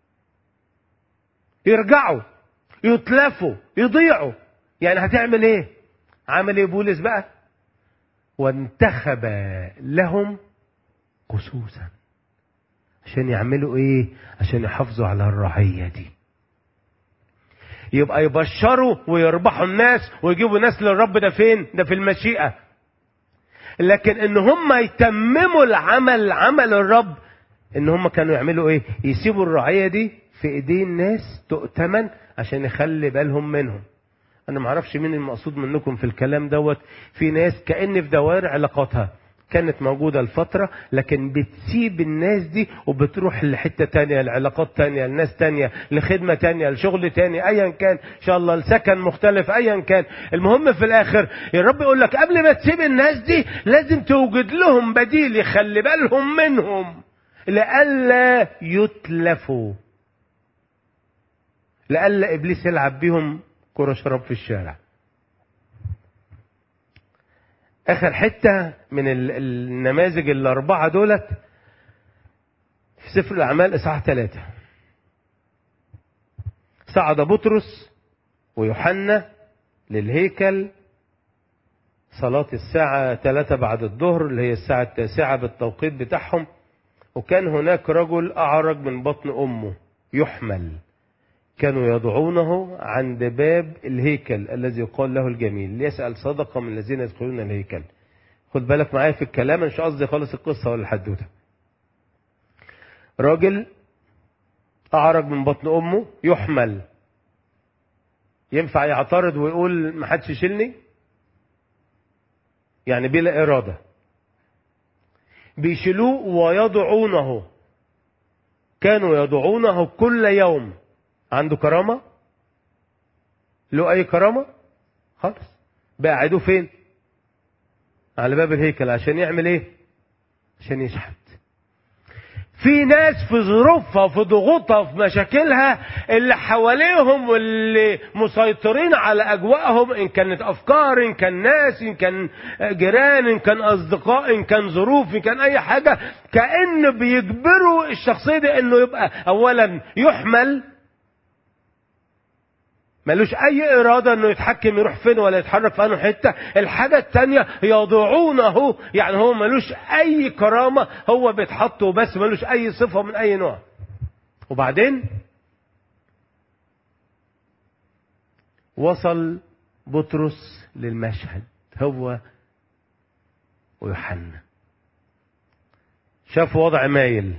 يرجعوا يتلفوا يضيعوا يعني هتعمل ايه عمل ايه بولس بقى وانتخب لهم قصوصا عشان يعملوا ايه عشان يحافظوا على الرعية دي يبقى يبشروا ويربحوا الناس ويجيبوا ناس للرب ده فين ده في المشيئة لكن ان هم يتمموا العمل عمل الرب ان هم كانوا يعملوا ايه يسيبوا الرعية دي في ايدين ناس تؤتمن عشان يخلي بالهم منهم انا ما اعرفش مين المقصود منكم في الكلام دوت في ناس كأن في دوائر علاقاتها كانت موجودة لفترة لكن بتسيب الناس دي وبتروح لحتة تانية لعلاقات تانية لناس تانية لخدمة تانية لشغل تاني ايا كان ان شاء الله لسكن مختلف ايا كان المهم في الاخر يا رب يقول لك قبل ما تسيب الناس دي لازم توجد لهم بديل يخلي بالهم منهم لئلا يتلفوا لئلا ابليس يلعب بيهم كرة شراب في الشارع اخر حتة من النماذج الاربعة دولت في سفر الاعمال اصحاح ثلاثة صعد بطرس ويوحنا للهيكل صلاة الساعة ثلاثة بعد الظهر اللي هي الساعة التاسعة بالتوقيت بتاعهم وكان هناك رجل أعرج من بطن أمه يحمل كانوا يضعونه عند باب الهيكل الذي يقال له الجميل ليسأل صدقة من الذين يدخلون الهيكل خد بالك معايا في الكلام مش قصدي خالص القصة ولا الحدوتة راجل أعرج من بطن أمه يحمل ينفع يعترض ويقول ما حدش يشيلني يعني بلا إرادة بيشيلوه ويضعونه كانوا يضعونه كل يوم عنده كرامة له أي كرامة خالص بقعدوه فين على باب الهيكل عشان يعمل ايه عشان يشحت في ناس في ظروفها في ضغوطها في مشاكلها اللي حواليهم واللي مسيطرين على اجواءهم ان كانت افكار ان كان ناس ان كان جيران ان كان اصدقاء ان كان ظروف ان كان اي حاجه كان بيجبروا الشخصيه دي انه يبقى اولا يحمل ملوش اي ارادة انه يتحكم يروح فين ولا يتحرك في انه حتة الحاجة التانية يضعونه يعني هو ملوش اي كرامة هو بيتحط وبس ملوش اي صفة من اي نوع وبعدين وصل بطرس للمشهد هو ويوحنا شاف وضع مايل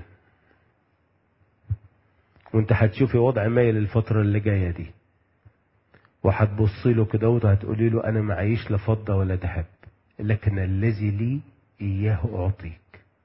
وانت هتشوفي وضع مايل الفترة اللي جاية دي وهتبصي له كده وهتقولي له انا معيش لا فضه ولا ذهب لكن الذي لي اياه اعطيك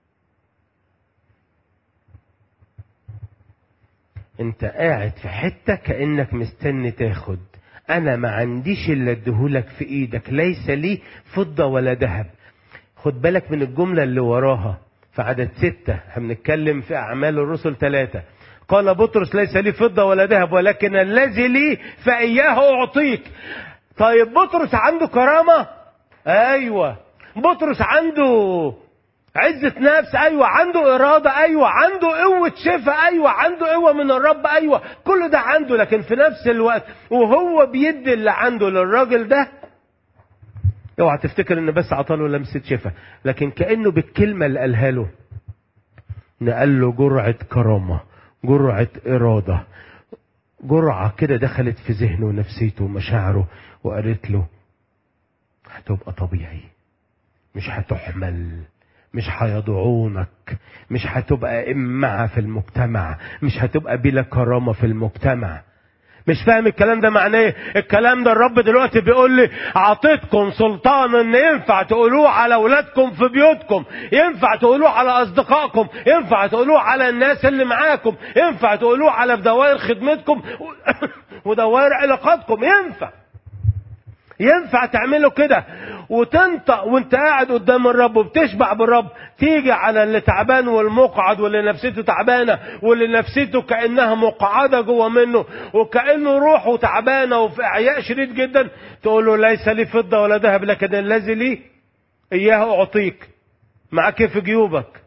انت قاعد في حته كانك مستني تاخد انا ما عنديش الا اديهولك في ايدك ليس لي فضه ولا ذهب خد بالك من الجمله اللي وراها في عدد ستة هنتكلم في اعمال الرسل ثلاثة قال بطرس ليس لي فضة ولا ذهب ولكن الذي لي فإياه أعطيك طيب بطرس عنده كرامة أيوة بطرس عنده عزة نفس أيوة عنده إرادة أيوة عنده قوة شفاء أيوة عنده قوة من الرب أيوة كل ده عنده لكن في نفس الوقت وهو بيدي اللي عنده للراجل ده اوعى تفتكر ان بس عطاله لمسة شفاء لكن كأنه بالكلمة اللي قالها له نقل له جرعة كرامة جرعة إرادة جرعة كده دخلت في ذهنه ونفسيته ومشاعره وقالت له هتبقى طبيعي مش هتحمل مش هيضعونك مش هتبقى إمعة في المجتمع مش هتبقى بلا كرامة في المجتمع مش فاهم الكلام ده معناه ايه الكلام ده الرب دلوقتي بيقول لي اعطيتكم سلطان ان ينفع تقولوه على اولادكم في بيوتكم ينفع تقولوه على اصدقائكم ينفع تقولوه على الناس اللي معاكم ينفع تقولوه على دوائر خدمتكم ودوائر علاقاتكم ينفع ينفع تعملوا كده وتنطق وانت قاعد قدام الرب وبتشبع بالرب تيجي على اللي تعبان والمقعد واللي نفسيته تعبانه واللي نفسيته كانها مقعده جوه منه وكانه روحه تعبانه وفي اعياء شديد جدا تقول له ليس لي فضه ولا ذهب لكن الذي لي اياه اعطيك معاك في جيوبك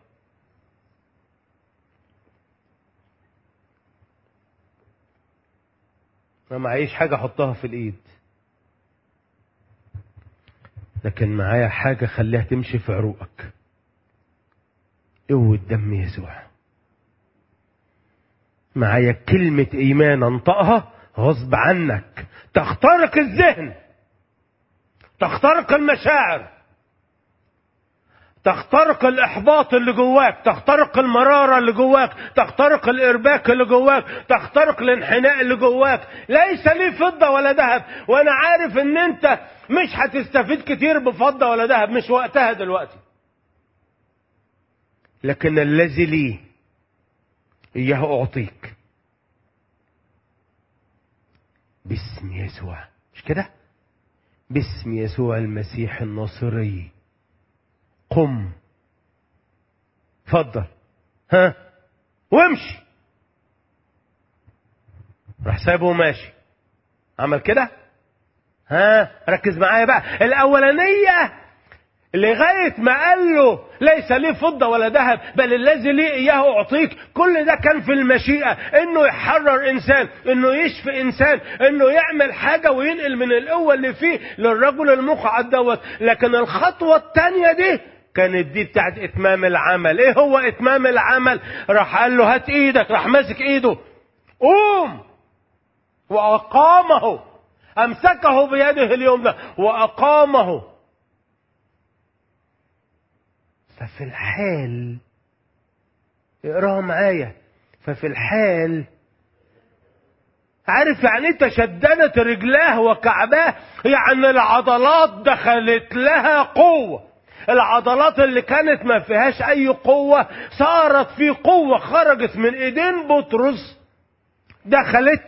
ما معيش حاجه احطها في الايد لكن معايا حاجة خليها تمشي في عروقك قوة دم يسوع معايا كلمة إيمان أنطقها غصب عنك تخترق الذهن تخترق المشاعر تخترق الإحباط اللي جواك تخترق المرارة اللي جواك تخترق الإرباك اللي جواك تخترق الانحناء اللي جواك ليس لي فضة ولا ذهب وأنا عارف إن أنت مش هتستفيد كتير بفضة ولا ذهب مش وقتها دلوقتي لكن الذي لي إياه أعطيك باسم يسوع مش كده باسم يسوع المسيح الناصري قم اتفضل ها وامشي راح سايبه وماشي عمل كده ها ركز معايا بقى الاولانيه لغايه ما قال له ليس لي فضه ولا ذهب بل الذي لي اياه اعطيك كل ده كان في المشيئه انه يحرر انسان انه يشفي انسان انه يعمل حاجه وينقل من القوه اللي فيه للرجل المقعد دوت لكن الخطوه الثانيه دي كانت دي بتاعت اتمام العمل ايه هو اتمام العمل راح قال له هات ايدك راح ماسك ايده قوم واقامه امسكه بيده اليمنى واقامه ففي الحال اقراها معايا ففي الحال عارف يعني ايه تشددت رجلاه وكعباه يعني العضلات دخلت لها قوه العضلات اللي كانت ما فيهاش اي قوة صارت في قوة خرجت من ايدين بطرس دخلت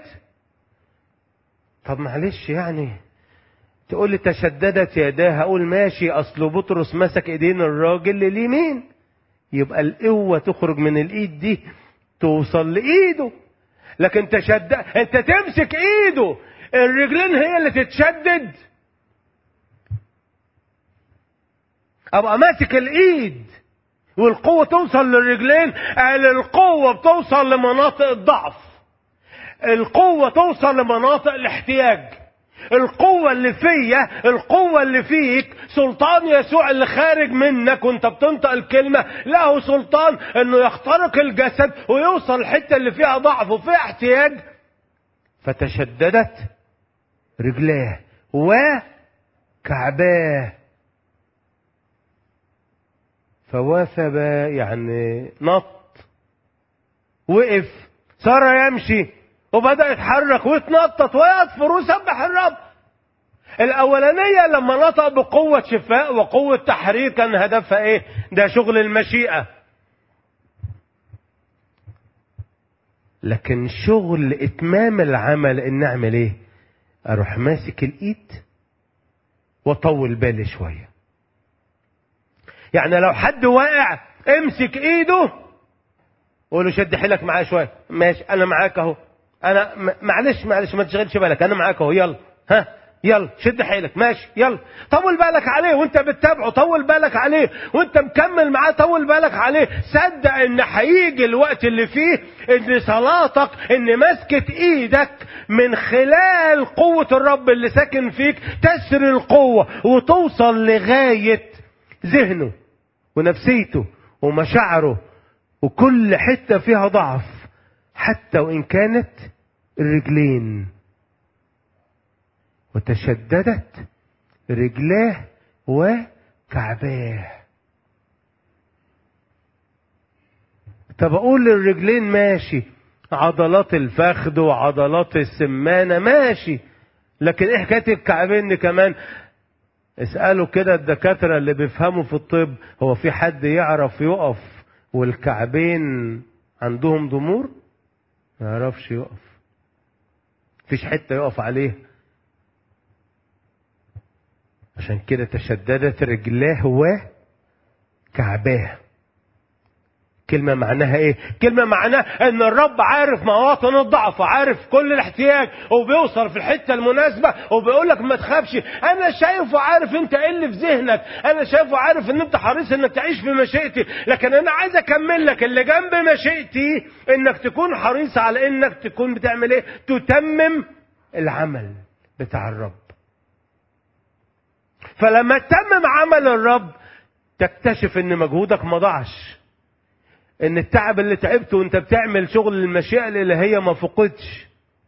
طب معلش يعني تقول لي تشددت يداه اقول ماشي اصل بطرس مسك ايدين الراجل اليمين يبقى القوة تخرج من الايد دي توصل لايده لكن تشدد انت تمسك ايده الرجلين هي اللي تتشدد ابقى ماسك الايد والقوة توصل للرجلين قال القوة بتوصل لمناطق الضعف القوة توصل لمناطق الاحتياج القوة اللي فيا القوة اللي فيك سلطان يسوع اللي خارج منك وانت بتنطق الكلمة له سلطان انه يخترق الجسد ويوصل الحتة اللي فيها ضعف وفيها احتياج فتشددت رجلاه وكعباه فوثب يعني نط وقف صار يمشي وبدأ يتحرك ويتنطط ويطفر ويسبح الرب الأولانية لما نطق بقوة شفاء وقوة تحرير كان هدفها إيه؟ ده شغل المشيئة. لكن شغل إتمام العمل إن نعمل إيه؟ أروح ماسك الإيد وأطول بالي شوية. يعني لو حد واقع امسك إيده قول له شد حيلك معايا شوية. ماشي أنا معاك أهو. انا معلش معلش ما تشغلش بالك انا معاك اهو يلا ها يلا شد حيلك ماشي يلا طول بالك عليه وانت بتتابعه طول بالك عليه وانت مكمل معاه طول بالك عليه صدق ان هيجي الوقت اللي فيه ان صلاتك ان مسكة ايدك من خلال قوة الرب اللي ساكن فيك تسري القوة وتوصل لغاية ذهنه ونفسيته ومشاعره وكل حتة فيها ضعف حتى وإن كانت الرجلين وتشددت رجلاه وكعباه طب أقول للرجلين ماشي عضلات الفخذ وعضلات السمانة ماشي لكن ايه حكاية الكعبين كمان اسألوا كده الدكاترة اللي بيفهموا في الطب هو في حد يعرف يقف والكعبين عندهم ضمور ما يعرفش يقف مفيش حتة يقف عليه عشان كده تشددت رجلاه وكعباه كلمة معناها ايه؟ كلمة معناها ان الرب عارف مواطن الضعف وعارف كل الاحتياج وبيوصل في الحتة المناسبة وبيقول لك ما تخافش انا شايف وعارف انت ايه اللي في ذهنك انا شايف وعارف ان انت حريص انك تعيش في مشيئتي لكن انا عايز اكمل لك اللي جنب مشيئتي انك تكون حريص على انك تكون بتعمل ايه؟ تتمم العمل بتاع الرب فلما تتمم عمل الرب تكتشف ان مجهودك ما ضاعش ان التعب اللي تعبته وانت بتعمل شغل المشيئة الالهية ما فقدش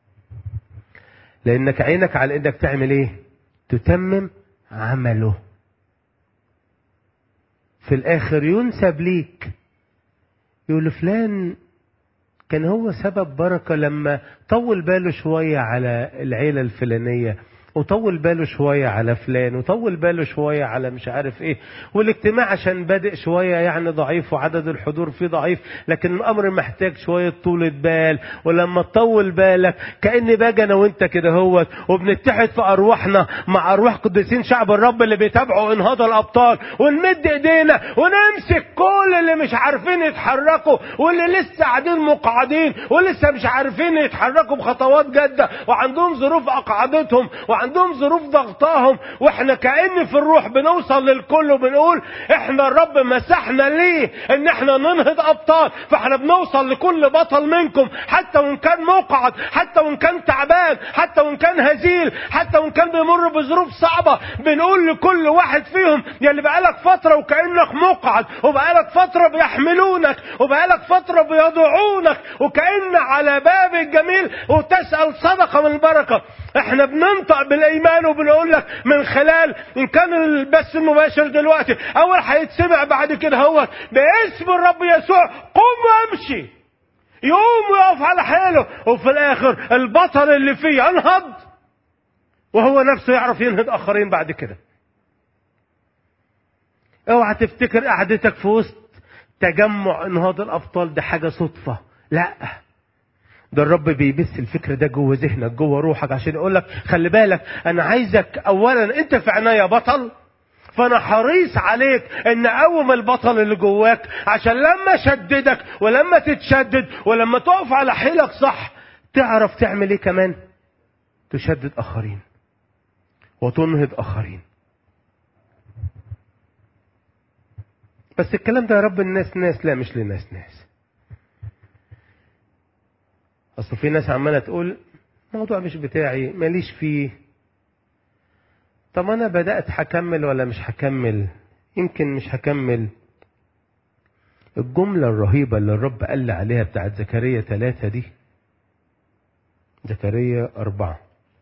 لانك عينك على انك تعمل ايه تتمم عمله في الاخر ينسب ليك يقول فلان كان هو سبب بركة لما طول باله شوية على العيلة الفلانية وطول باله شوية على فلان وطول باله شوية على مش عارف ايه والاجتماع عشان بادئ شوية يعني ضعيف وعدد الحضور فيه ضعيف لكن الامر محتاج شوية طولة بال ولما تطول بالك كأني باجي انا وانت كده هوت وبنتحد في ارواحنا مع ارواح قديسين شعب الرب اللي بيتابعوا انهاض الابطال ونمد ايدينا ونمسك كل اللي مش عارفين يتحركوا واللي لسه قاعدين مقعدين ولسه مش عارفين يتحركوا بخطوات جادة وعندهم ظروف اقعدتهم وعندهم ظروف ضغطاهم واحنا كأن في الروح بنوصل للكل وبنقول احنا الرب مسحنا ليه ان احنا ننهض ابطال فاحنا بنوصل لكل بطل منكم حتى وان كان مقعد حتى وان كان تعبان حتى وان كان هزيل حتى وان كان بيمر بظروف صعبة بنقول لكل واحد فيهم يا اللي بقالك فترة وكأنك مقعد وبقالك فترة بيحملونك وبقالك فترة بيضعونك وكأن على باب الجميل وتسأل صدقة من البركة احنا بننطق بالايمان وبنقول لك من خلال ان كان البث المباشر دلوقتي اول هيتسمع بعد كده هو باسم الرب يسوع قم وامشي يقوم ويقف على حاله وفي الاخر البطل اللي فيه ينهض وهو نفسه يعرف ينهض اخرين بعد كده اوعى تفتكر قعدتك في وسط تجمع انهاض الابطال ده حاجه صدفه لا ده الرب بيبث الفكر ده جوه ذهنك جوه روحك عشان يقول لك خلي بالك انا عايزك اولا انت في عناية بطل فانا حريص عليك ان اقوم البطل اللي جواك عشان لما شددك ولما تتشدد ولما تقف على حيلك صح تعرف تعمل ايه كمان تشدد اخرين وتنهض اخرين بس الكلام ده يا رب الناس ناس لا مش لناس ناس اصل في ناس عماله تقول الموضوع مش بتاعي ماليش فيه طب انا بدات هكمل ولا مش هكمل يمكن مش هكمل الجمله الرهيبه اللي الرب قال لي عليها بتاعت زكريا ثلاثة دي زكريا أربعة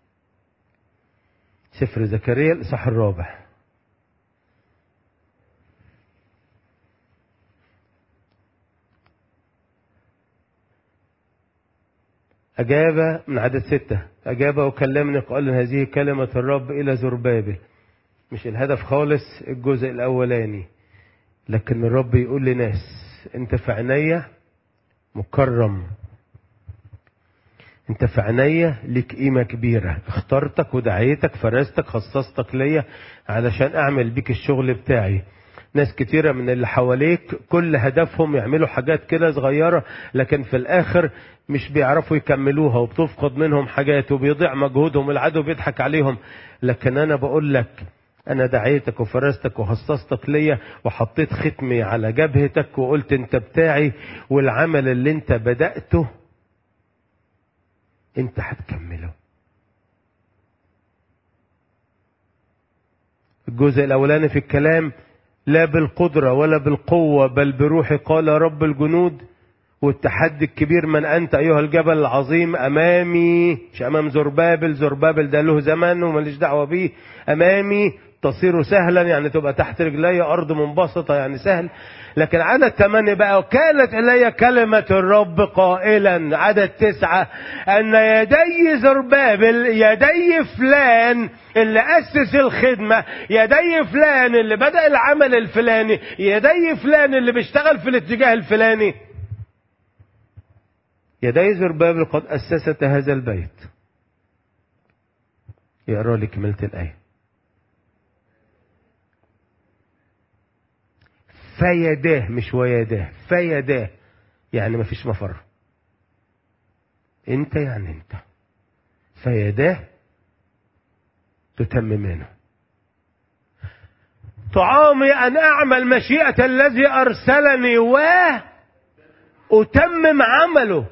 سفر زكريا الإصحاح الرابع أجاب من عدد ستة أجاب وكلمني قال هذه كلمة الرب إلى زربابل مش الهدف خالص الجزء الأولاني لكن الرب يقول لناس أنت في عينيا مكرم أنت في عينيا ليك قيمة كبيرة اخترتك ودعيتك فرستك خصصتك ليا علشان أعمل بيك الشغل بتاعي ناس كتيرة من اللي حواليك كل هدفهم يعملوا حاجات كده صغيرة لكن في الآخر مش بيعرفوا يكملوها وبتفقد منهم حاجات وبيضيع مجهودهم والعدو بيضحك عليهم لكن أنا بقول لك أنا دعيتك وفرستك وخصصتك ليا وحطيت ختمي على جبهتك وقلت أنت بتاعي والعمل اللي أنت بدأته أنت هتكمله الجزء الأولاني في الكلام لا بالقدرة ولا بالقوة بل بروحي قال رب الجنود والتحدي الكبير من أنت أيها الجبل العظيم أمامي مش أمام زربابل زربابل ده له زمان وماليش دعوة بيه أمامي تصير سهلا يعني تبقى تحت رجلي أرض منبسطة يعني سهل لكن عدد ثمانية بقى وكانت إلي كلمة الرب قائلا عدد تسعة أن يدي زربابل يدي فلان اللي أسس الخدمة يدي فلان اللي بدأ العمل الفلاني يدي فلان اللي بيشتغل في الاتجاه الفلاني يدي زربابل قد أسست هذا البيت يقرأ لي كملة الآية فيداه مش ويداه فيداه يعني ما فيش مفر انت يعني انت فيداه تتممانه طعامي ان اعمل مشيئة الذي ارسلني واتمم عمله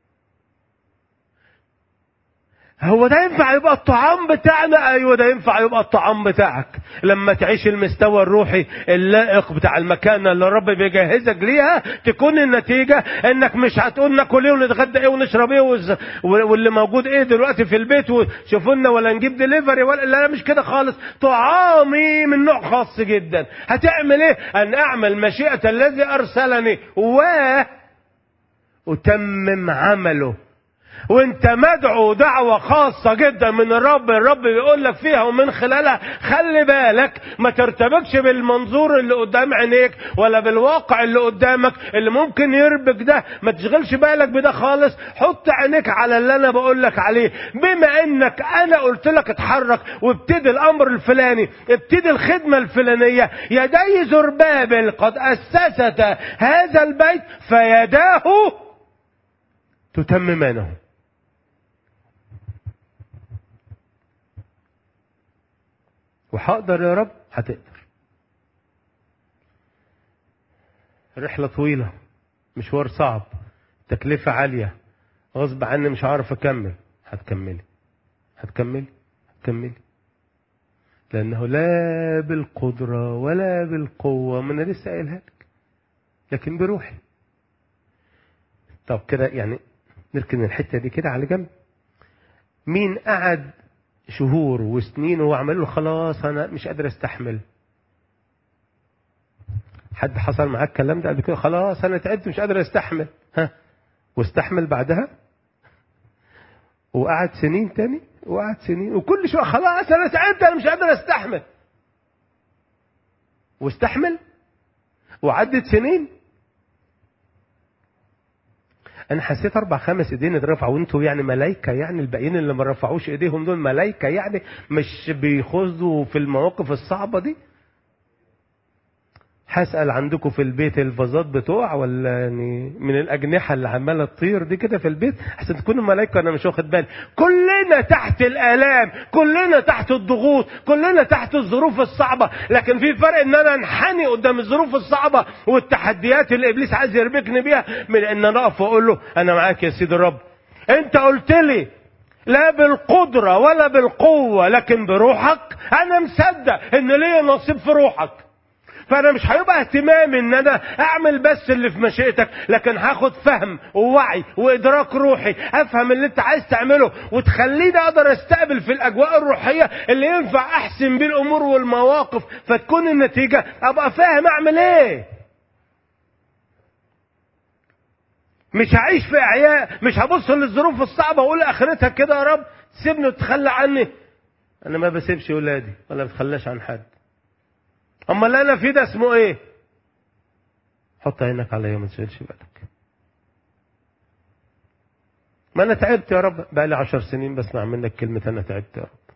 هو ده ينفع يبقى الطعام بتاعنا ايوه ده ينفع يبقى الطعام بتاعك لما تعيش المستوى الروحي اللائق بتاع المكانه اللي الرب بيجهزك ليها تكون النتيجه انك مش هتقول ناكل ايه ونتغدى ايه ونشرب ايه واللي موجود ايه دلوقتي في البيت وشوفوا لنا ولا نجيب دليفري ولا لا مش كده خالص طعامي من نوع خاص جدا هتعمل ايه ان اعمل مشيئه الذي ارسلني و اتمم عمله وانت مدعو دعوة خاصة جدا من الرب الرب بيقول لك فيها ومن خلالها خلي بالك ما ترتبكش بالمنظور اللي قدام عينيك ولا بالواقع اللي قدامك اللي ممكن يربك ده ما تشغلش بالك بده خالص حط عينيك على اللي انا بقول لك عليه بما انك انا قلت لك اتحرك وابتدي الامر الفلاني ابتدي الخدمة الفلانية يدي زربابل قد اسست هذا البيت فيداه تتممانه وهقدر يا رب هتقدر رحلة طويلة مشوار صعب تكلفة عالية غصب عني مش هعرف أكمل هتكملي هتكملي هتكملي لأنه لا بالقدرة ولا بالقوة ما أنا لسه قايلها لك لكن بروحي طب كده يعني نركن الحتة دي كده على جنب مين قعد شهور وسنين وهو عمل له خلاص انا مش قادر استحمل حد حصل معاك الكلام ده قبل كده خلاص انا تعبت مش قادر استحمل ها واستحمل بعدها وقعد سنين تاني وقعد سنين وكل شويه خلاص انا تعبت انا مش قادر استحمل واستحمل وعدت سنين انا حسيت اربع خمس ايدين اترفعوا وانتوا يعني ملايكه يعني الباقيين اللي ما رفعوش ايديهم دول ملايكه يعني مش بيخوضوا في المواقف الصعبه دي هسأل عندكم في البيت الفازات بتوع ولا يعني من الأجنحة اللي عمالة تطير دي كده في البيت عشان تكونوا ملايكة أنا مش واخد بالي كلنا تحت الآلام كلنا تحت الضغوط كلنا تحت الظروف الصعبة لكن في فرق إن أنا انحني قدام الظروف الصعبة والتحديات اللي إبليس عايز يربكني بيها من إن أنا أقف وأقول له أنا معاك يا سيدي الرب أنت قلت لي لا بالقدرة ولا بالقوة لكن بروحك أنا مصدق إن ليا نصيب في روحك فانا مش هيبقى اهتمامي ان انا اعمل بس اللي في مشيئتك لكن هاخد فهم ووعي وادراك روحي افهم اللي انت عايز تعمله وتخليني اقدر استقبل في الاجواء الروحيه اللي ينفع احسن بيه الامور والمواقف فتكون النتيجه ابقى فاهم اعمل ايه مش هعيش في اعياء مش هبص للظروف الصعبه واقول اخرتها كده يا رب سيبني وتخلى عني انا ما بسيبش ولادي ولا بتخلاش عن حد اما اللي انا فيه ده اسمه ايه حط عينك عليا ما تشغلش بالك ما انا تعبت يا رب بقى لي عشر سنين بسمع منك كلمة انا تعبت يا رب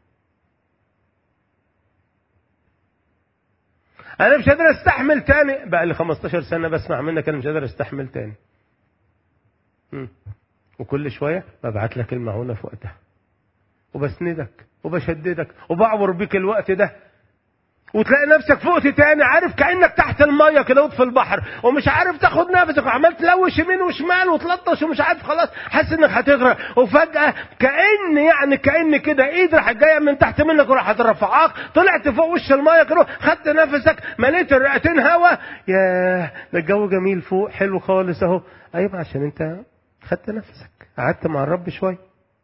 انا مش قادر استحمل تاني بقى لي 15 سنة بسمع منك انا مش قادر استحمل تاني م. وكل شوية ببعت لك المعونة في وقتها وبسندك وبشددك وبعبر بيك الوقت ده وتلاقي نفسك فوقت تاني عارف كانك تحت الميه كده في البحر ومش عارف تاخد نفسك وعمال تلوش يمين وشمال وتلطش ومش عارف خلاص حاسس انك هتغرق وفجاه كان يعني كان كده ايد راحت جايه من تحت منك وراحت رفعاك طلعت فوق وش الميه كده خدت نفسك مليت الرئتين هوا يا ده الجو جميل فوق حلو خالص اهو ايوه عشان انت خدت نفسك قعدت مع الرب شويه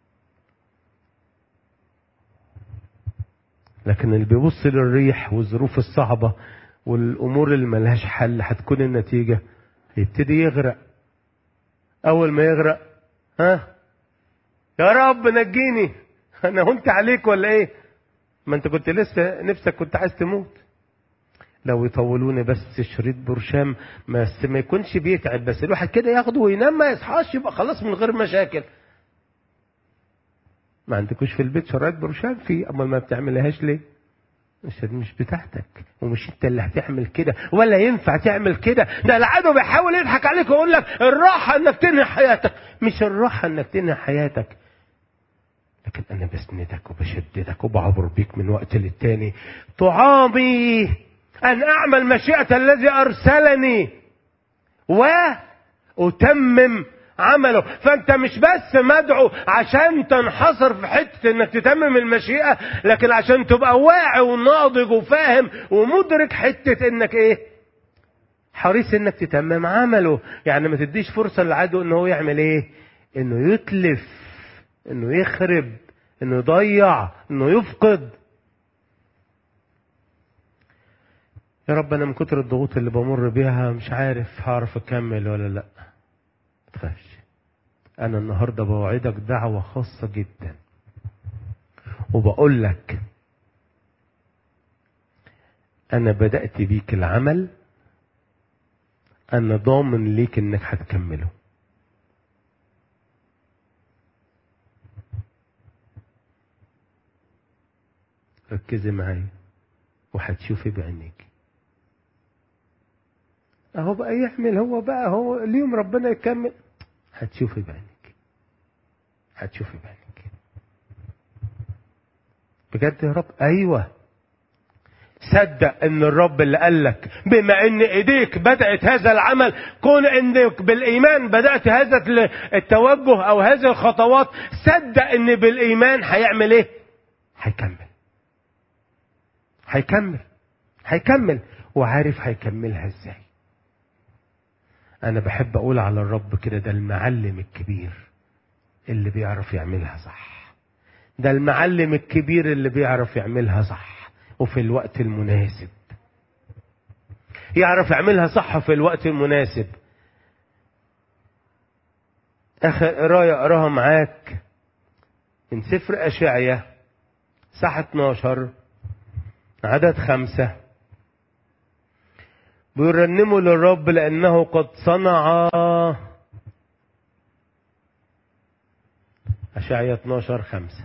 لكن اللي بيبص للريح والظروف الصعبة والأمور اللي ملهاش حل هتكون النتيجة يبتدي يغرق أول ما يغرق ها يا رب نجيني أنا هنت عليك ولا إيه ما أنت كنت لسه نفسك كنت عايز تموت لو يطولوني بس شريط برشام بس ما يكونش بيتعب بس الواحد كده ياخده وينام ما يصحاش يبقى خلاص من غير مشاكل ما عندكوش في البيت شرايط برشام في امال ما بتعملهاش ليه مش مش بتاعتك ومش انت اللي هتعمل كده ولا ينفع تعمل كده ده العدو بيحاول يضحك عليك ويقول لك الراحه انك تنهي حياتك مش الراحه انك تنهي حياتك لكن انا بسندك وبشددك وبعبر بيك من وقت للتاني طعامي ان اعمل مشيئه الذي ارسلني واتمم عمله فانت مش بس مدعو عشان تنحصر في حتة انك تتمم المشيئة لكن عشان تبقى واعي وناضج وفاهم ومدرك حتة انك ايه حريص انك تتمم عمله يعني ما تديش فرصة للعدو ان هو يعمل ايه انه يتلف انه يخرب انه يضيع انه يفقد يا رب انا من كتر الضغوط اللي بمر بيها مش عارف هعرف اكمل ولا لا تخافش أنا النهاردة بوعدك دعوة خاصة جدا وبقول لك أنا بدأت بيك العمل أنا ضامن ليك إنك هتكمله ركزي معايا وهتشوفي بعينيك اهو بقى يعمل هو بقى هو اليوم ربنا يكمل هتشوفي بعينك هتشوفي بعينك بجد يا رب ايوه صدق ان الرب اللي قال لك بما ان ايديك بدات هذا العمل كون انك بالايمان بدات هذا التوجه او هذه الخطوات صدق ان بالايمان هيعمل ايه هيكمل هيكمل هيكمل وعارف هيكملها ازاي انا بحب اقول على الرب كده ده المعلم الكبير اللي بيعرف يعملها صح ده المعلم الكبير اللي بيعرف يعملها صح وفي الوقت المناسب يعرف يعملها صح في الوقت المناسب اخر قرايه اقراها معاك من سفر اشعيا صح 12 عدد خمسة بيرنموا للرب لأنه قد صنع أشعية 12 خمسة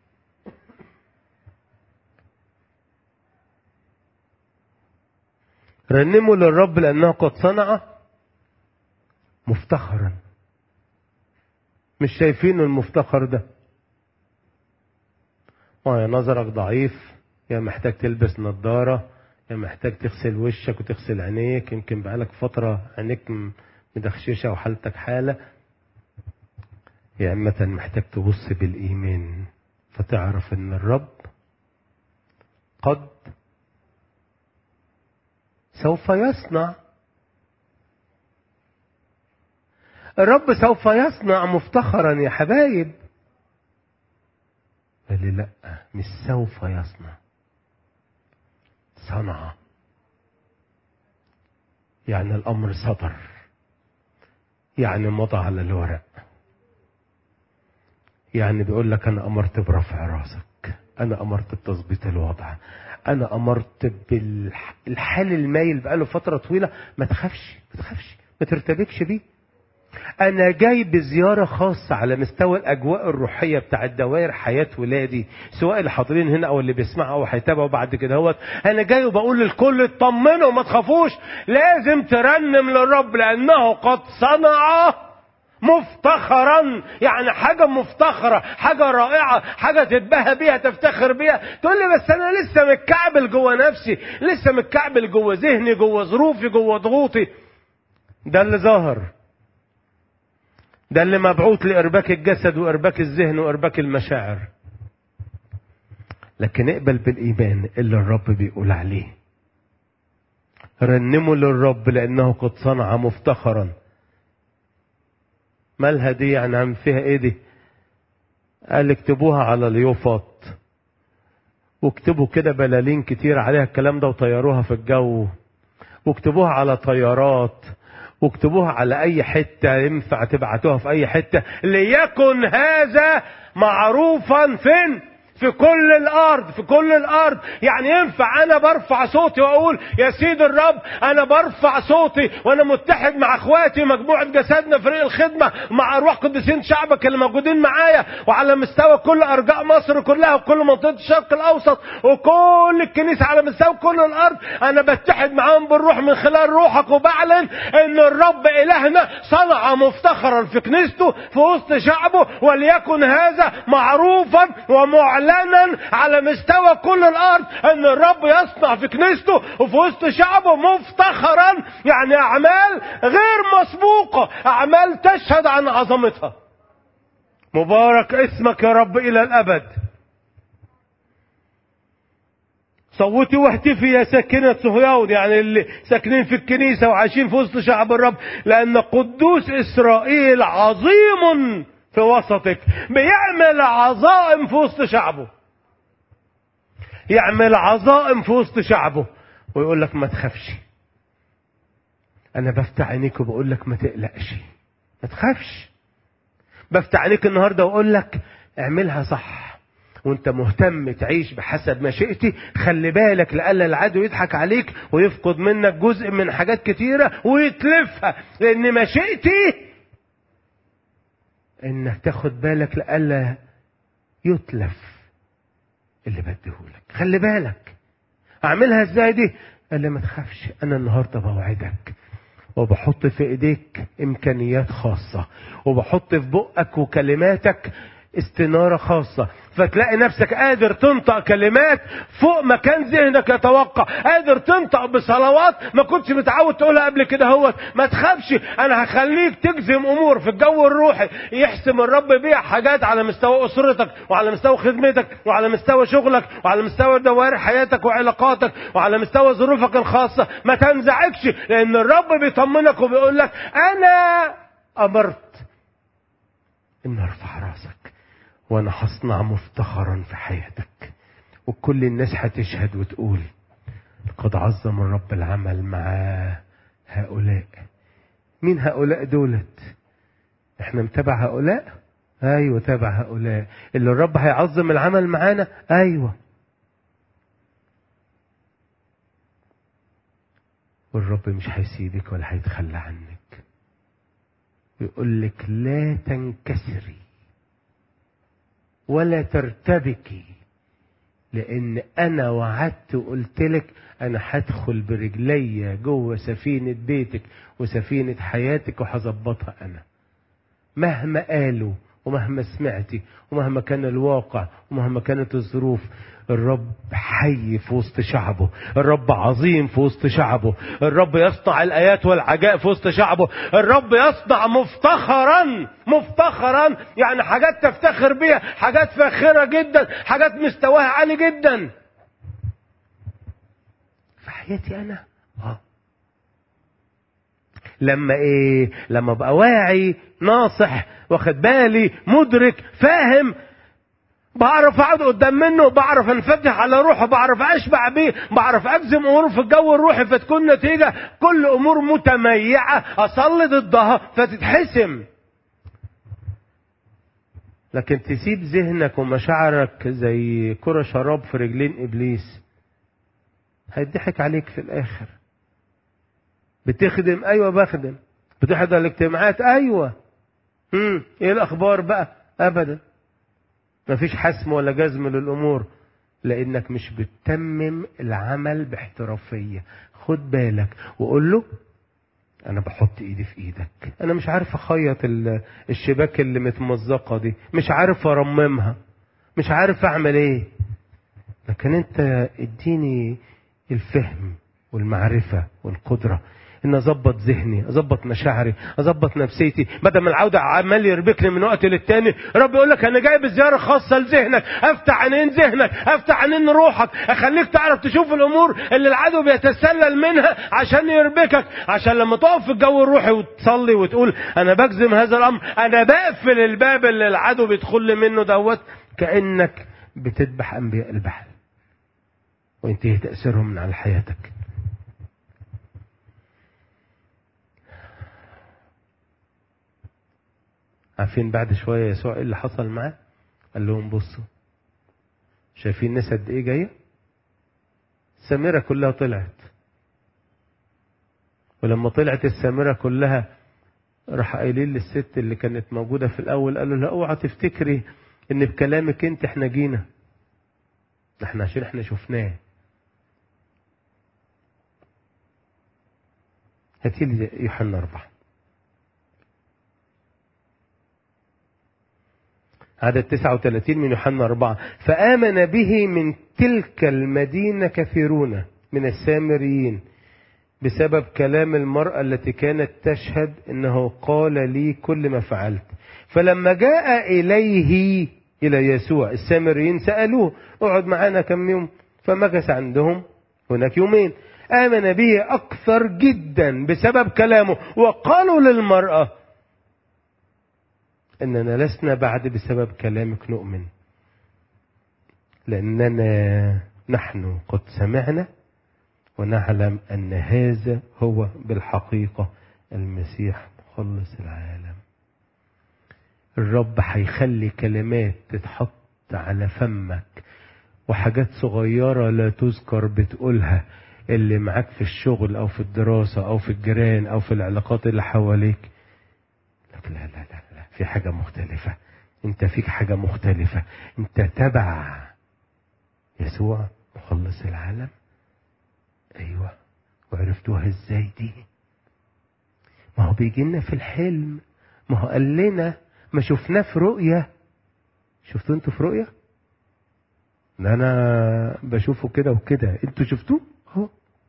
رنموا للرب لأنه قد صنع مفتخرا مش شايفين المفتخر ده يا نظرك ضعيف يا محتاج تلبس نظارة يا محتاج تغسل وشك وتغسل عينيك يمكن بقالك فترة عينيك مدخششة وحالتك حالة يا إما محتاج تبص بالإيمان فتعرف إن الرب قد سوف يصنع الرب سوف يصنع مفتخرا يا حبايب قال لي لا مش سوف يصنع صنع يعني الامر صدر يعني مضى على الورق يعني بيقول لك انا امرت برفع راسك انا امرت بتظبيط الوضع انا امرت بالحال المايل بقاله فتره طويله ما تخافش ما تخافش ما ترتبكش بيه أنا جاي بزيارة خاصة على مستوى الأجواء الروحية بتاع دوائر حياة ولادي سواء اللي حاضرين هنا أو اللي بيسمعوا أو هيتابعوا بعد كده هوت أنا جاي وبقول للكل اطمنوا ما تخافوش لازم ترنم للرب لأنه قد صنع مفتخرا يعني حاجة مفتخرة حاجة رائعة حاجة تتباهى بيها تفتخر بيها تقول لي بس أنا لسه متكعبل جوه نفسي لسه متكعبل جوه ذهني جوه ظروفي جوه ضغوطي ده اللي ظاهر ده اللي مبعوث لإرباك الجسد وإرباك الذهن وإرباك المشاعر لكن اقبل بالإيمان اللي الرب بيقول عليه رنموا للرب لأنه قد صنع مفتخرا مالها دي يعني عم فيها ايه دي قال اكتبوها على اليوفط واكتبوا كده بلالين كتير عليها الكلام ده وطيروها في الجو واكتبوها على طيارات واكتبوها على اي حته ينفع تبعتوها في اي حته ليكن هذا معروفا فين في كل الارض في كل الارض يعني ينفع انا برفع صوتي واقول يا سيد الرب انا برفع صوتي وانا متحد مع اخواتي مجموعه جسدنا فريق الخدمه مع ارواح قديسين شعبك اللي موجودين معايا وعلى مستوى كل ارجاء مصر كلها وكل منطقه الشرق الاوسط وكل الكنيسه على مستوى كل الارض انا بتحد معاهم بالروح من خلال روحك وبعلن ان الرب الهنا صنع مفتخرا في كنيسته في وسط شعبه وليكن هذا معروفا ومعلنا اعلانا على مستوى كل الارض ان الرب يصنع في كنيسته وفي وسط شعبه مفتخرا يعني اعمال غير مسبوقه اعمال تشهد عن عظمتها مبارك اسمك يا رب الى الابد صوتي واهتفي يا ساكنة صهيون يعني اللي ساكنين في الكنيسة وعايشين في وسط شعب الرب لأن قدوس إسرائيل عظيم في وسطك بيعمل عظائم في وسط شعبه يعمل عظائم في وسط شعبه ويقول لك ما تخافش انا بفتح عينيك وبقول لك ما تقلقش ما تخافش بفتح عليك النهاردة وأقول لك اعملها صح وانت مهتم تعيش بحسب مشيئتي خلي بالك لألا العدو يضحك عليك ويفقد منك جزء من حاجات كتيرة ويتلفها لأن مشيئتي انك تاخد بالك لألا يتلف اللي بديهولك خلي بالك اعملها ازاي دي قال لي ما تخافش انا النهارده بوعدك وبحط في ايديك امكانيات خاصه وبحط في بقك وكلماتك استناره خاصه فتلاقي نفسك قادر تنطق كلمات فوق ما كان ذهنك يتوقع قادر تنطق بصلوات ما كنتش متعود تقولها قبل كده هوت ما تخافش انا هخليك تجزم امور في الجو الروحي يحسم الرب بيها حاجات على مستوى اسرتك وعلى مستوى خدمتك وعلى مستوى شغلك وعلى مستوى دوائر حياتك وعلاقاتك وعلى مستوى ظروفك الخاصه ما تنزعجش لان الرب بيطمنك وبيقول لك انا امرت ان ارفع راسك وانا هصنع مفتخرا في حياتك وكل الناس هتشهد وتقول قد عظم الرب العمل مع هؤلاء مين هؤلاء دولت احنا متابع هؤلاء ايوه تابع هؤلاء اللي الرب هيعظم العمل معانا ايوه والرب مش هيسيبك ولا هيتخلى عنك يقول لك لا تنكسري ولا ترتبكي لان انا وعدت وقلت لك انا هدخل برجلي جوه سفينه بيتك وسفينه حياتك وهظبطها انا مهما قالوا ومهما سمعتي ومهما كان الواقع ومهما كانت الظروف الرب حي في وسط شعبه الرب عظيم في وسط شعبه الرب يصنع الآيات والعجائب في وسط شعبه الرب يصنع مفتخرا مفتخرا يعني حاجات تفتخر بيها حاجات فاخرة جدا حاجات مستواها عالي جدا في حياتي أنا آه لما ايه لما ابقى واعي ناصح واخد بالي مدرك فاهم بعرف اقعد قدام منه بعرف انفتح على روحه بعرف اشبع بيه بعرف اجزم امور في الجو الروحي فتكون نتيجه كل امور متميعه اصلي ضدها فتتحسم لكن تسيب ذهنك ومشاعرك زي كرة شراب في رجلين ابليس هيضحك عليك في الاخر بتخدم ايوه بخدم بتحضر الاجتماعات ايوه امم ايه الاخبار بقى ابدا مفيش حسم ولا جزم للامور لانك مش بتتمم العمل باحترافيه خد بالك وقول له انا بحط ايدي في ايدك انا مش عارف اخيط الشباك اللي متمزقه دي مش عارف ارممها مش عارف اعمل ايه لكن انت اديني الفهم والمعرفه والقدره ان اظبط ذهني اظبط مشاعري اظبط نفسيتي بدل ما العوده عمال يربكني من وقت للتاني رب يقول لك انا جايب زياره خاصه لذهنك افتح عينين ذهنك افتح عينين روحك اخليك تعرف تشوف الامور اللي العدو بيتسلل منها عشان يربكك عشان لما تقف في الجو الروحي وتصلي وتقول انا بجزم هذا الامر انا بقفل الباب اللي العدو بيدخل لي منه دوت كانك بتذبح انبياء البحر وينتهي تاثيرهم من على حياتك عارفين بعد شوية يسوع ايه اللي حصل معاه قال لهم بصوا شايفين الناس قد ايه جاية السامرة كلها طلعت ولما طلعت السامرة كلها راح قايلين للست اللي كانت موجودة في الأول قالوا لها اوعى تفتكري إن بكلامك أنت إحنا جينا إحنا عشان إحنا شفناه هاتي لي يوحنا أربعة عدد 39 من يوحنا 4 فآمن به من تلك المدينة كثيرون من السامريين بسبب كلام المرأة التي كانت تشهد انه قال لي كل ما فعلت فلما جاء اليه الى يسوع السامريين سألوه اقعد معنا كم يوم فمكث عندهم هناك يومين آمن به أكثر جدا بسبب كلامه وقالوا للمرأة اننا لسنا بعد بسبب كلامك نؤمن لاننا نحن قد سمعنا ونعلم ان هذا هو بالحقيقه المسيح مخلص العالم الرب هيخلي كلمات تتحط على فمك وحاجات صغيرة لا تذكر بتقولها اللي معاك في الشغل أو في الدراسة أو في الجيران أو في العلاقات اللي حواليك لك لا لا لا لا في حاجة مختلفة انت فيك حاجة مختلفة انت تبع يسوع مخلص العالم ايوه وعرفتوها ازاي دي ما هو بيجي لنا في الحلم ما هو قال لنا ما شفناه في رؤية شفتوا انتوا في رؤية ده انا بشوفه كده وكده انتوا شفتوه اهو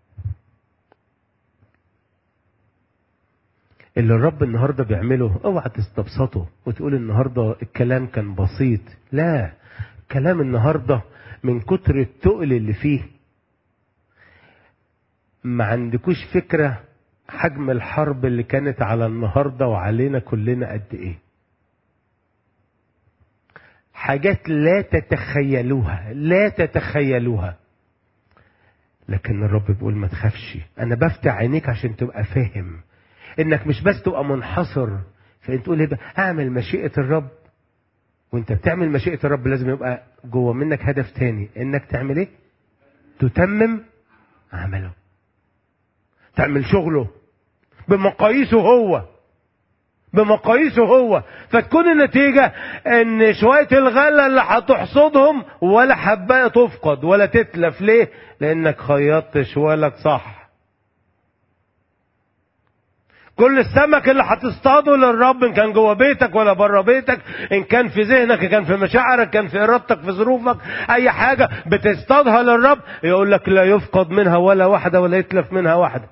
اللي الرب النهارده بيعمله اوعى تستبسطه وتقول النهارده الكلام كان بسيط لا كلام النهارده من كتر التقل اللي فيه ما عندكوش فكره حجم الحرب اللي كانت على النهارده وعلينا كلنا قد ايه حاجات لا تتخيلوها لا تتخيلوها لكن الرب بيقول ما تخافش انا بفتح عينيك عشان تبقى فاهم انك مش بس تبقى منحصر فانت تقول ايه بقى اعمل مشيئه الرب وانت بتعمل مشيئه الرب لازم يبقى جوه منك هدف تاني انك تعمل ايه تتمم عمله تعمل شغله بمقاييسه هو بمقاييسه هو فتكون النتيجة ان شوية الغلة اللي هتحصدهم ولا حباية تفقد ولا تتلف ليه لانك خيطت شوالك صح كل السمك اللي هتصطاده للرب ان كان جوه بيتك ولا بره بيتك ان كان في ذهنك ان كان في مشاعرك كان في ارادتك في ظروفك اي حاجه بتصطادها للرب يقول لك لا يفقد منها ولا واحده ولا يتلف منها واحده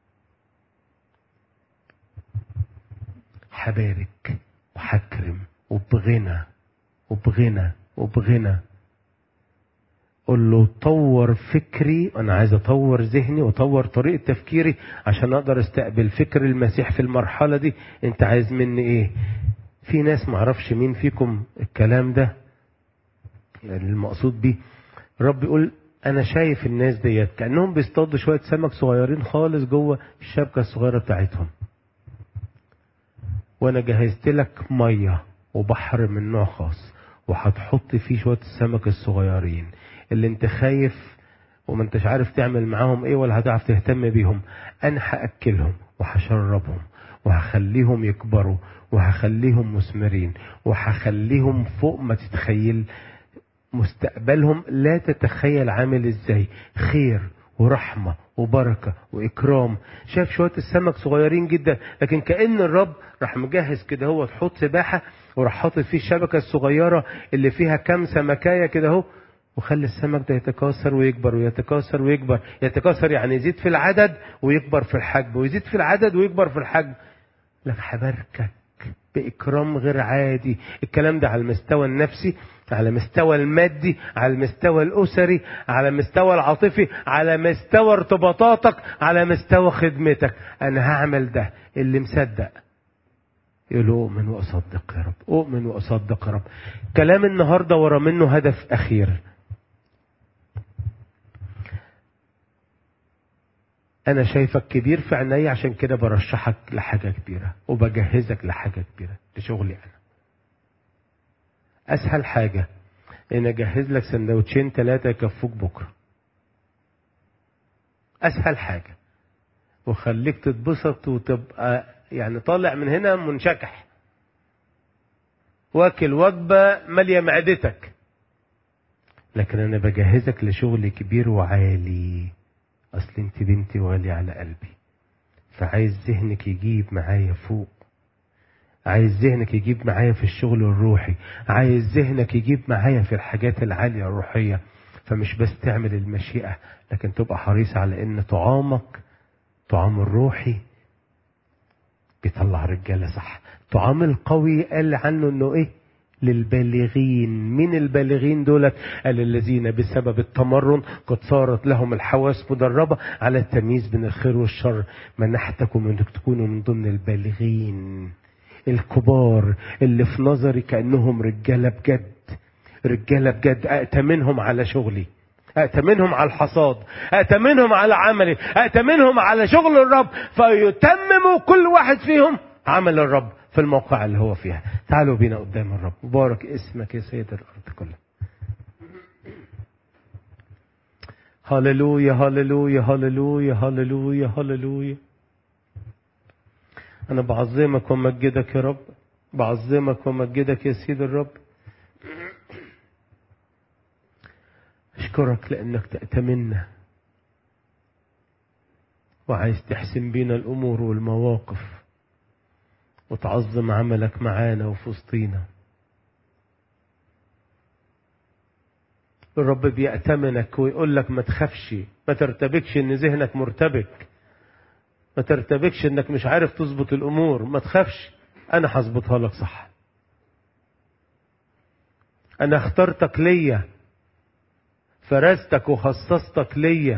هبارك وهكرم وبغنى وبغنى وبغنى قول له طور فكري انا عايز اطور ذهني واطور طريقه تفكيري عشان اقدر استقبل فكر المسيح في المرحله دي انت عايز مني ايه في ناس معرفش مين فيكم الكلام ده المقصود بيه الرب يقول انا شايف الناس ديت كانهم بيصطادوا شويه سمك صغيرين خالص جوه الشبكه الصغيره بتاعتهم وانا جهزت لك ميه وبحر من نوع خاص وهتحط فيه شويه السمك الصغيرين اللي انت خايف وما انتش عارف تعمل معاهم ايه ولا هتعرف تهتم بيهم انا هاكلهم وهشربهم وهخليهم يكبروا وهخليهم مثمرين وهخليهم فوق ما تتخيل مستقبلهم لا تتخيل عامل ازاي خير ورحمه وبركه واكرام شاف شويه السمك صغيرين جدا لكن كان الرب راح مجهز كده هو حوض سباحه وراح حاطط فيه الشبكه الصغيره اللي فيها كام سمكايه كده اهو وخلي السمك ده يتكاثر ويكبر ويتكاثر ويكبر يتكاثر يعني يزيد في العدد ويكبر في الحجم ويزيد في العدد ويكبر في الحجم لك هباركك بإكرام غير عادي الكلام ده على المستوى النفسي على المستوى المادي على المستوى الأسري على المستوى العاطفي على مستوى ارتباطاتك على مستوى خدمتك أنا هعمل ده اللي مصدق يقول أؤمن وأصدق يا رب أؤمن وأصدق يا رب كلام النهاردة ورا منه هدف أخير أنا شايفك كبير في عيني عشان كده برشحك لحاجة كبيرة وبجهزك لحاجة كبيرة لشغلي أنا أسهل حاجة إن أجهز لك سندوتشين ثلاثة يكفوك بكرة أسهل حاجة وخليك تتبسط وتبقى يعني طالع من هنا منشكح واكل وجبة مالية معدتك لكن أنا بجهزك لشغل كبير وعالي أصل أنت بنتي وغالية على قلبي فعايز ذهنك يجيب معايا فوق عايز ذهنك يجيب معايا في الشغل الروحي عايز ذهنك يجيب معايا في الحاجات العالية الروحية فمش بس تعمل المشيئة لكن تبقى حريص على ان طعامك طعام الروحي بيطلع رجالة صح طعام القوي قال عنه انه ايه للبالغين من البالغين دولت قال الذين بسبب التمرن قد صارت لهم الحواس مدربة على التمييز بين الخير والشر منحتكم انك تكونوا من ضمن البالغين الكبار اللي في نظري كأنهم رجالة بجد رجالة بجد أأتمنهم على شغلي أأتمنهم على الحصاد أأتمنهم على عملي أأتمنهم على شغل الرب فيتمموا كل واحد فيهم عمل الرب في الموقع اللي هو فيها تعالوا بينا قدام الرب مبارك اسمك يا سيد الأرض كلها هللويا هللويا هللويا هللويا هللويا أنا بعظمك ومجدك يا رب بعظمك ومجدك يا سيد الرب أشكرك لأنك تأتمنا وعايز تحسن بينا الأمور والمواقف وتعظم عملك معانا وفي وسطينا الرب بيأتمنك ويقول لك ما تخافش ما ترتبكش ان ذهنك مرتبك ما ترتبكش انك مش عارف تظبط الامور ما تخافش انا هظبطها لك صح انا اخترتك ليا فرستك وخصصتك ليا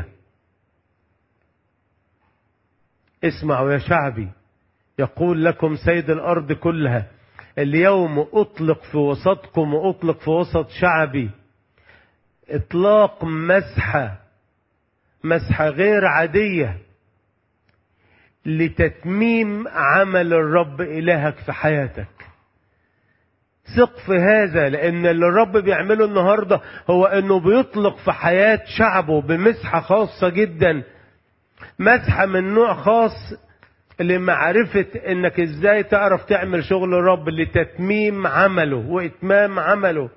اسمعوا يا شعبي يقول لكم سيد الارض كلها اليوم اطلق في وسطكم واطلق في وسط شعبي اطلاق مسحه مسحه غير عاديه لتتميم عمل الرب الهك في حياتك ثق في هذا لان اللي الرب بيعمله النهارده هو انه بيطلق في حياه شعبه بمسحه خاصه جدا مسحه من نوع خاص لمعرفه انك ازاي تعرف تعمل شغل الرب لتتميم عمله واتمام عمله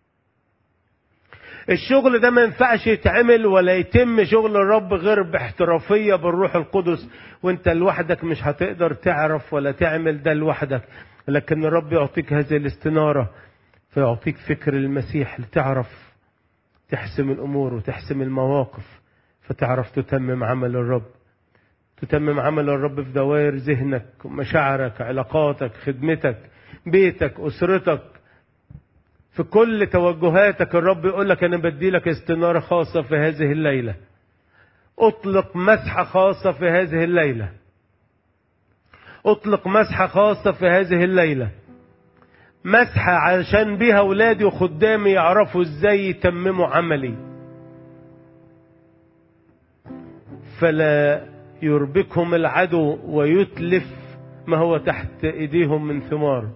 الشغل ده ما ينفعش يتعمل ولا يتم شغل الرب غير باحترافية بالروح القدس وانت لوحدك مش هتقدر تعرف ولا تعمل ده لوحدك لكن الرب يعطيك هذه الاستنارة فيعطيك فكر المسيح لتعرف تحسم الأمور وتحسم المواقف فتعرف تتمم عمل الرب تتمم عمل الرب في دوائر ذهنك مشاعرك علاقاتك خدمتك بيتك أسرتك في كل توجهاتك الرب يقول لك انا بدي لك استناره خاصه في هذه الليله اطلق مسحه خاصه في هذه الليله اطلق مسحه خاصه في هذه الليله مسحه علشان بيها اولادي وخدامي يعرفوا ازاي يتمموا عملي فلا يربكهم العدو ويتلف ما هو تحت ايديهم من ثمار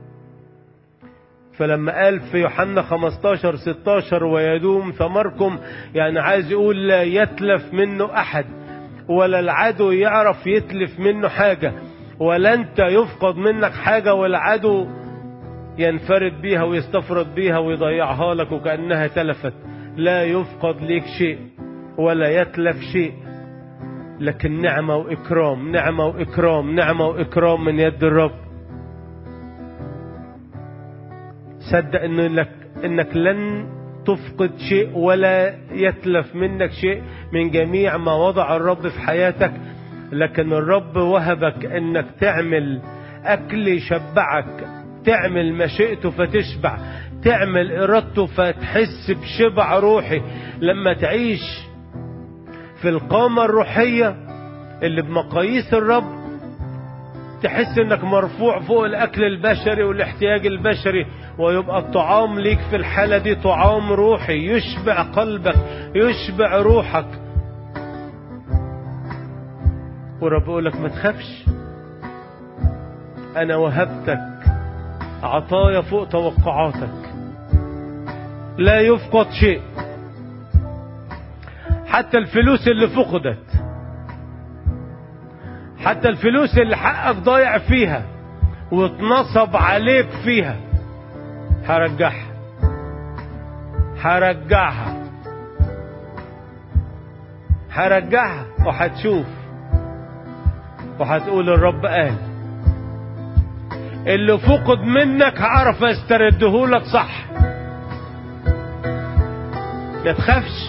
فلما قال في يوحنا 15 16 ويدوم ثمركم يعني عايز يقول لا يتلف منه احد ولا العدو يعرف يتلف منه حاجة ولا انت يفقد منك حاجة والعدو ينفرد بيها ويستفرد بيها ويضيعها لك وكأنها تلفت لا يفقد ليك شيء ولا يتلف شيء لكن نعمة وإكرام نعمة وإكرام نعمة وإكرام من يد الرب صدق انه لك انك لن تفقد شيء ولا يتلف منك شيء من جميع ما وضع الرب في حياتك لكن الرب وهبك انك تعمل اكل يشبعك تعمل مشيئته فتشبع تعمل ارادته فتحس بشبع روحي لما تعيش في القامة الروحية اللي بمقاييس الرب تحس انك مرفوع فوق الاكل البشري والاحتياج البشري ويبقى الطعام ليك في الحالة دي طعام روحي يشبع قلبك يشبع روحك ورب يقول لك ما تخافش انا وهبتك عطايا فوق توقعاتك لا يفقد شيء حتى الفلوس اللي فقدت حتى الفلوس اللي حقك ضايع فيها واتنصب عليك فيها هرجعها هرجعها هرجعها وهتشوف وهتقول الرب قال اللي فقد منك هعرف استرده لك صح ما تخافش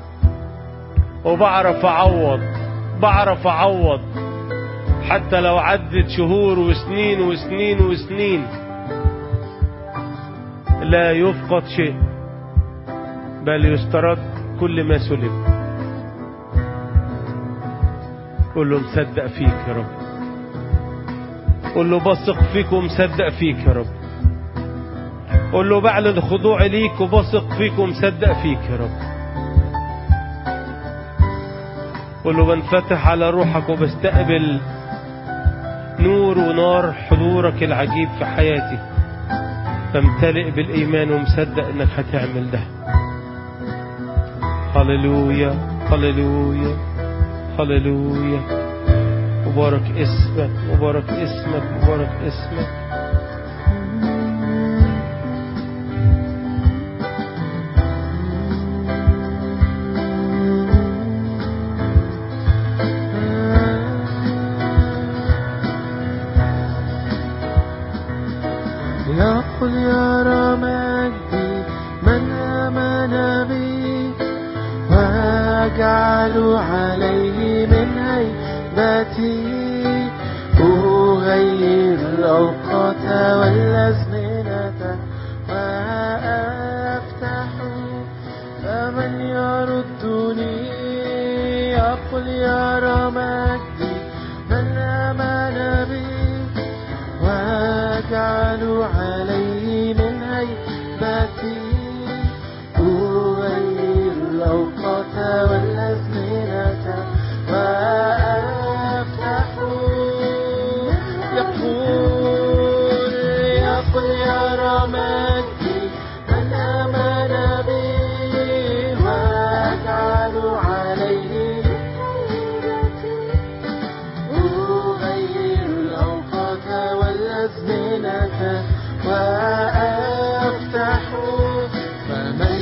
وبعرف اعوض بعرف اعوض حتى لو عدت شهور وسنين وسنين وسنين لا يفقد شيء بل يسترد كل ما سلب قول له مصدق فيك يا رب قول له بثق فيك ومصدق فيك يا رب قول له بعلن خضوعي ليك وبثق فيك ومصدق فيك يا رب قول له بنفتح على روحك وبستقبل نور نور ونار حضورك العجيب في حياتي بمتلئ بالإيمان ومصدق إنك هتعمل ده هللويا هللويا هللويا مبارك اسمك مبارك اسمك مبارك اسمك يقول يرى مجدي من آمن بي وأجعل عليه من هيبتي أغير الأوقات والأزمنة وأفتح فمن يردني يقول يرى مجدي من آمن بي واجعل عليه من هيبتي أغير الأوقات والأزمنة وأفتح يقول يقول يرى مجدي من آمن بي واجعل عليه أغير الأوقات والأزمنة وأفتح فمن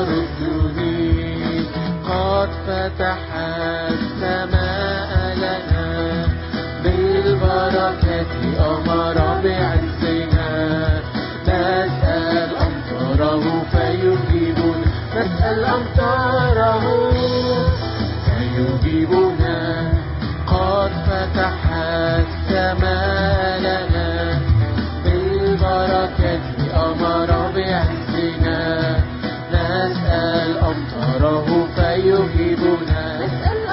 يردني قد فتح السماء لنا بالبركة أمر بعزنا نسأل أمطاره فيجيبنا نسأل أمطاره فيجيبنا قد فتح السماء لنا بالبركة أمر بعزنا نسأل أمطاره فيجيبنا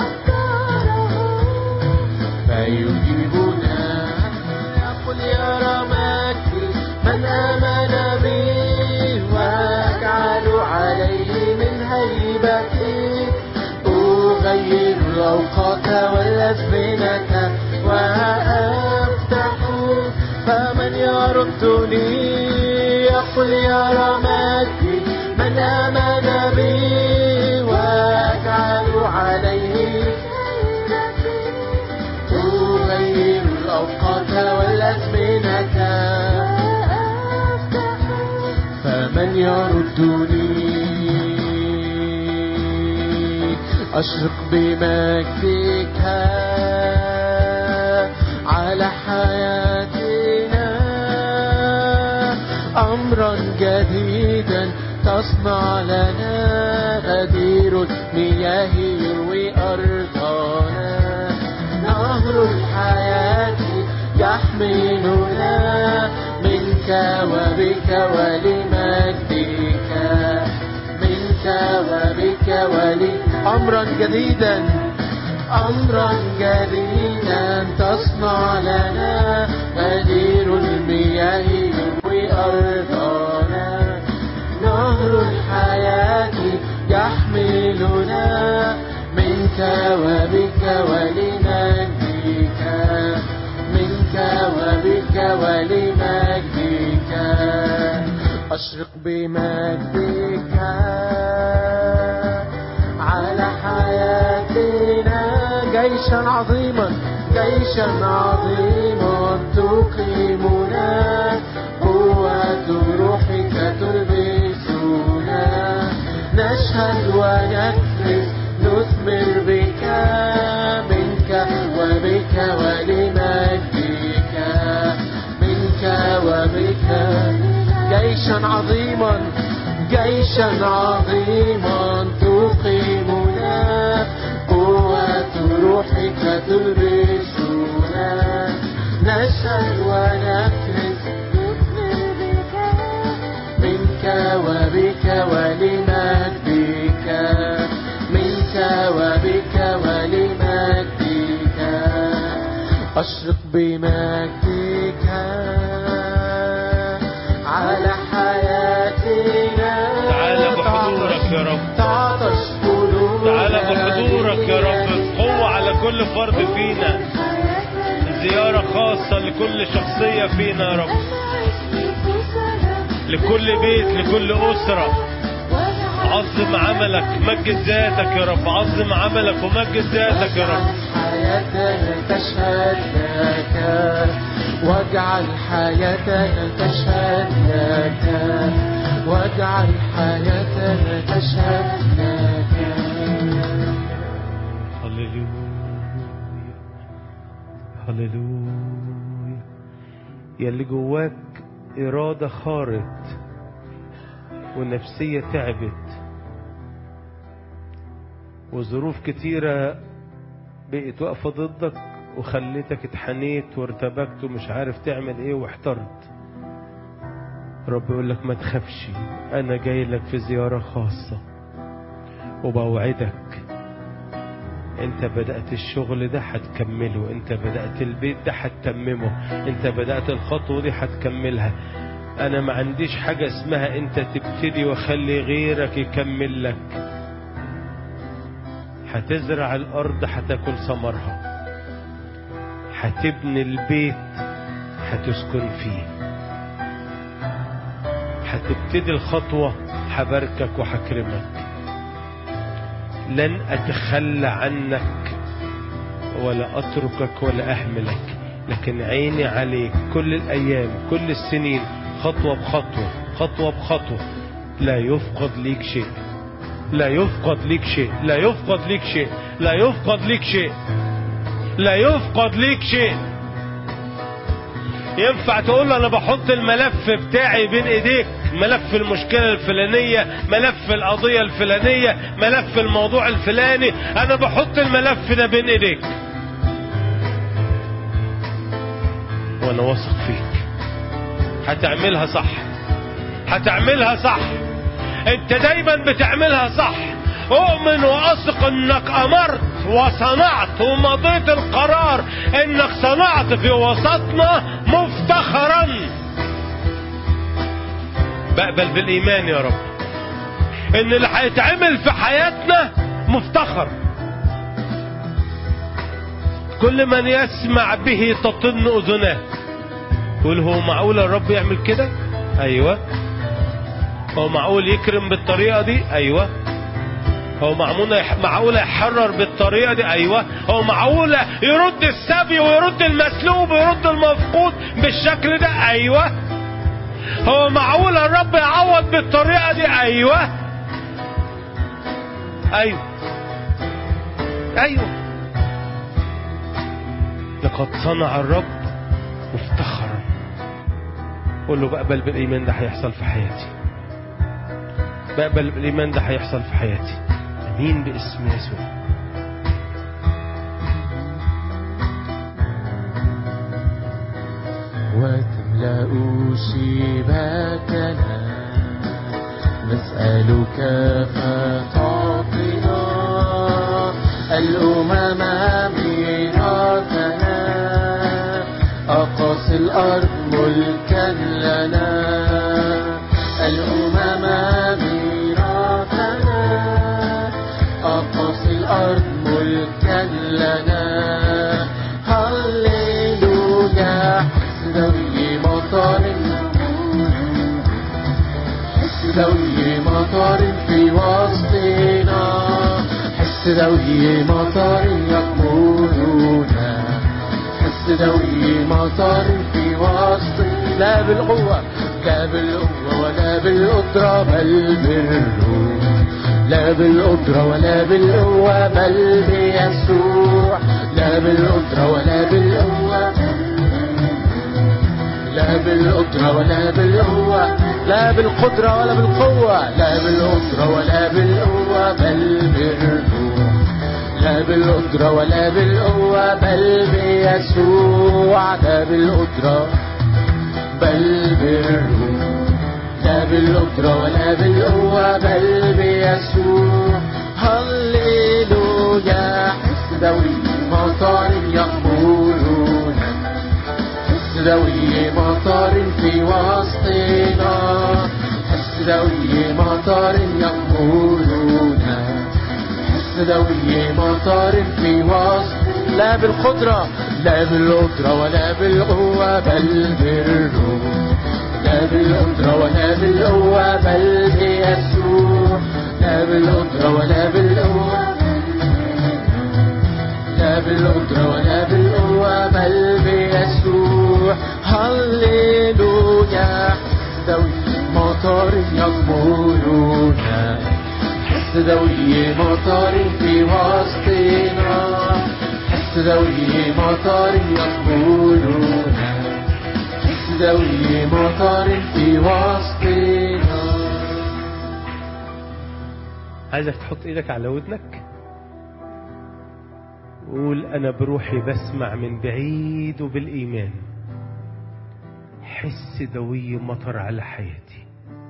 فيجيبنا يقول يا رمتي من آمن بي واجعل عليه من هيبتي أغير الأوقات والأزمنة وأفتح فمن يردني يقول يا رمتي من آمن بي واجعل عليه تغير الأوقات والأزمنة فمن يردني أشرق بمجدك على حياتنا أمرا جديدا تصنع لنا غدير المياه يروي أرضنا نهر الحياة يحملنا منك وبك ولمجدك منك وبك ولي أمرا جديدا أمرا جديدا تصنع لنا غدير المياه يروي أرضنا نهر الحياة يحملنا منك وبك ولمجدك منك وبك ولمجدك أشرق بمجدك على حياتنا جيشا عظيما جيشا عظيما تقيمنا قوة روحك تلبسنا نشهد ونكرس نثمر بك منك وبك ولمجدك منك وبك جيشا عظيما جيشا عظيما تقيمنا قوة روحك تلبسنا نشهد ونكرس منك وبك ولمجدك منك وبك ولمجدك أشرق بمجدك على حياتنا تعالى بحضورك يا رب تعطش قلوبنا تعالى بحضورك يا رب قوة على كل فرد فينا زيارة خاصة لكل شخصية فينا يا رب لكل بيت لكل أسرة عظم عملك مجد ذاتك يا رب عظم عملك ومجد ذاتك يا رب حياتنا تشهد لك واجعل حياتنا تشهد لك واجعل حياتنا تشهد لك هللويا هللويا يا اللي جواك إرادة خارت والنفسية تعبت وظروف كتيرة بقت واقفة ضدك وخلتك اتحنيت وارتبكت ومش عارف تعمل ايه واحترت رب يقول لك ما تخافش انا جاي لك في زيارة خاصة وبوعدك انت بدأت الشغل ده هتكمله انت بدأت البيت ده هتتممه انت بدأت الخطوة دي هتكملها انا ما عنديش حاجة اسمها انت تبتدي وخلي غيرك يكمل لك هتزرع الارض هتاكل ثمرها هتبني البيت هتسكن فيه هتبتدي الخطوة هباركك وهكرمك لن أتخلى عنك ولا أتركك ولا أهملك لكن عيني عليك كل الأيام كل السنين خطوة بخطوة خطوة بخطوة لا يفقد ليك شيء لا يفقد ليك شيء لا يفقد ليك شيء لا يفقد ليك شيء لا يفقد ليك شيء ينفع تقول له انا بحط الملف بتاعي بين ايديك ملف المشكلة الفلانية ملف القضية الفلانية ملف الموضوع الفلاني انا بحط الملف ده بين ايديك وانا واثق فيك هتعملها صح هتعملها صح انت دايما بتعملها صح اؤمن واثق انك امرت وصنعت ومضيت القرار انك صنعت في وسطنا مفتخرا بقبل بالايمان يا رب ان اللي هيتعمل في حياتنا مفتخر كل من يسمع به تطن اذناه يقول هو معقول الرب يعمل كده ايوه هو معقول يكرم بالطريقه دي ايوه هو معمول معقول يحرر بالطريقه دي ايوه هو معقول يرد السبي ويرد المسلوب ويرد المفقود بالشكل ده ايوه هو معقول الرب يعوض بالطريقه دي ايوه ايوه ايوه لقد صنع الرب مفتخرا قول له بقبل بالايمان ده هيحصل في حياتي بقبل بالايمان ده هيحصل في حياتي امين باسم يسوع وتملأ شباكنا نسألك فتعطينا الأمم ميراثنا أقاصي الأرض ملكا لنا الأمم ميراثنا أقاصي الأرض ملكا لنا هللويا حسدوي مطر حسدوي مطر في وسطنا حسدوي مطر يقولون حسدوي مطر في وسط لا بالقوة لا بالقوة ولا بالقدرة بل بالروح لا بالقدرة ولا بالقوة بل بيسوع لا بالقدرة ولا بالقوة لا بالقدرة ولا بالقوة لا بالقدرة ولا بالقوة لا بالقدرة ولا بالقوة بل بالروح لا بالقدرة ولا بالقوة بل بيسوع لا بالقدرة بل بالروح لا بالقدرة ولا بالقوة بل بيسوع هللويا حس دوي مطار يقولون حس دوي مطار في وسطنا حس دوي مطار يقولون حس دوي مطار في وسط لا بالقدرة لا بالقدرة ولا بالقوة بل بالروح لا بالقدرة ولا بالقوة بل بيسوع لا بالقدرة ولا بالقوة لا بالقدرة ولا بالقوة بل بيسوع هللويا دوي مطر يقبلون حس دوي مطر في وسطنا حس دوي مطر يقبلون حس دوي مطر في وسطنا عايزك تحط ايدك على ودنك قول انا بروحي بسمع من بعيد وبالايمان حس دوي مطر على حياتي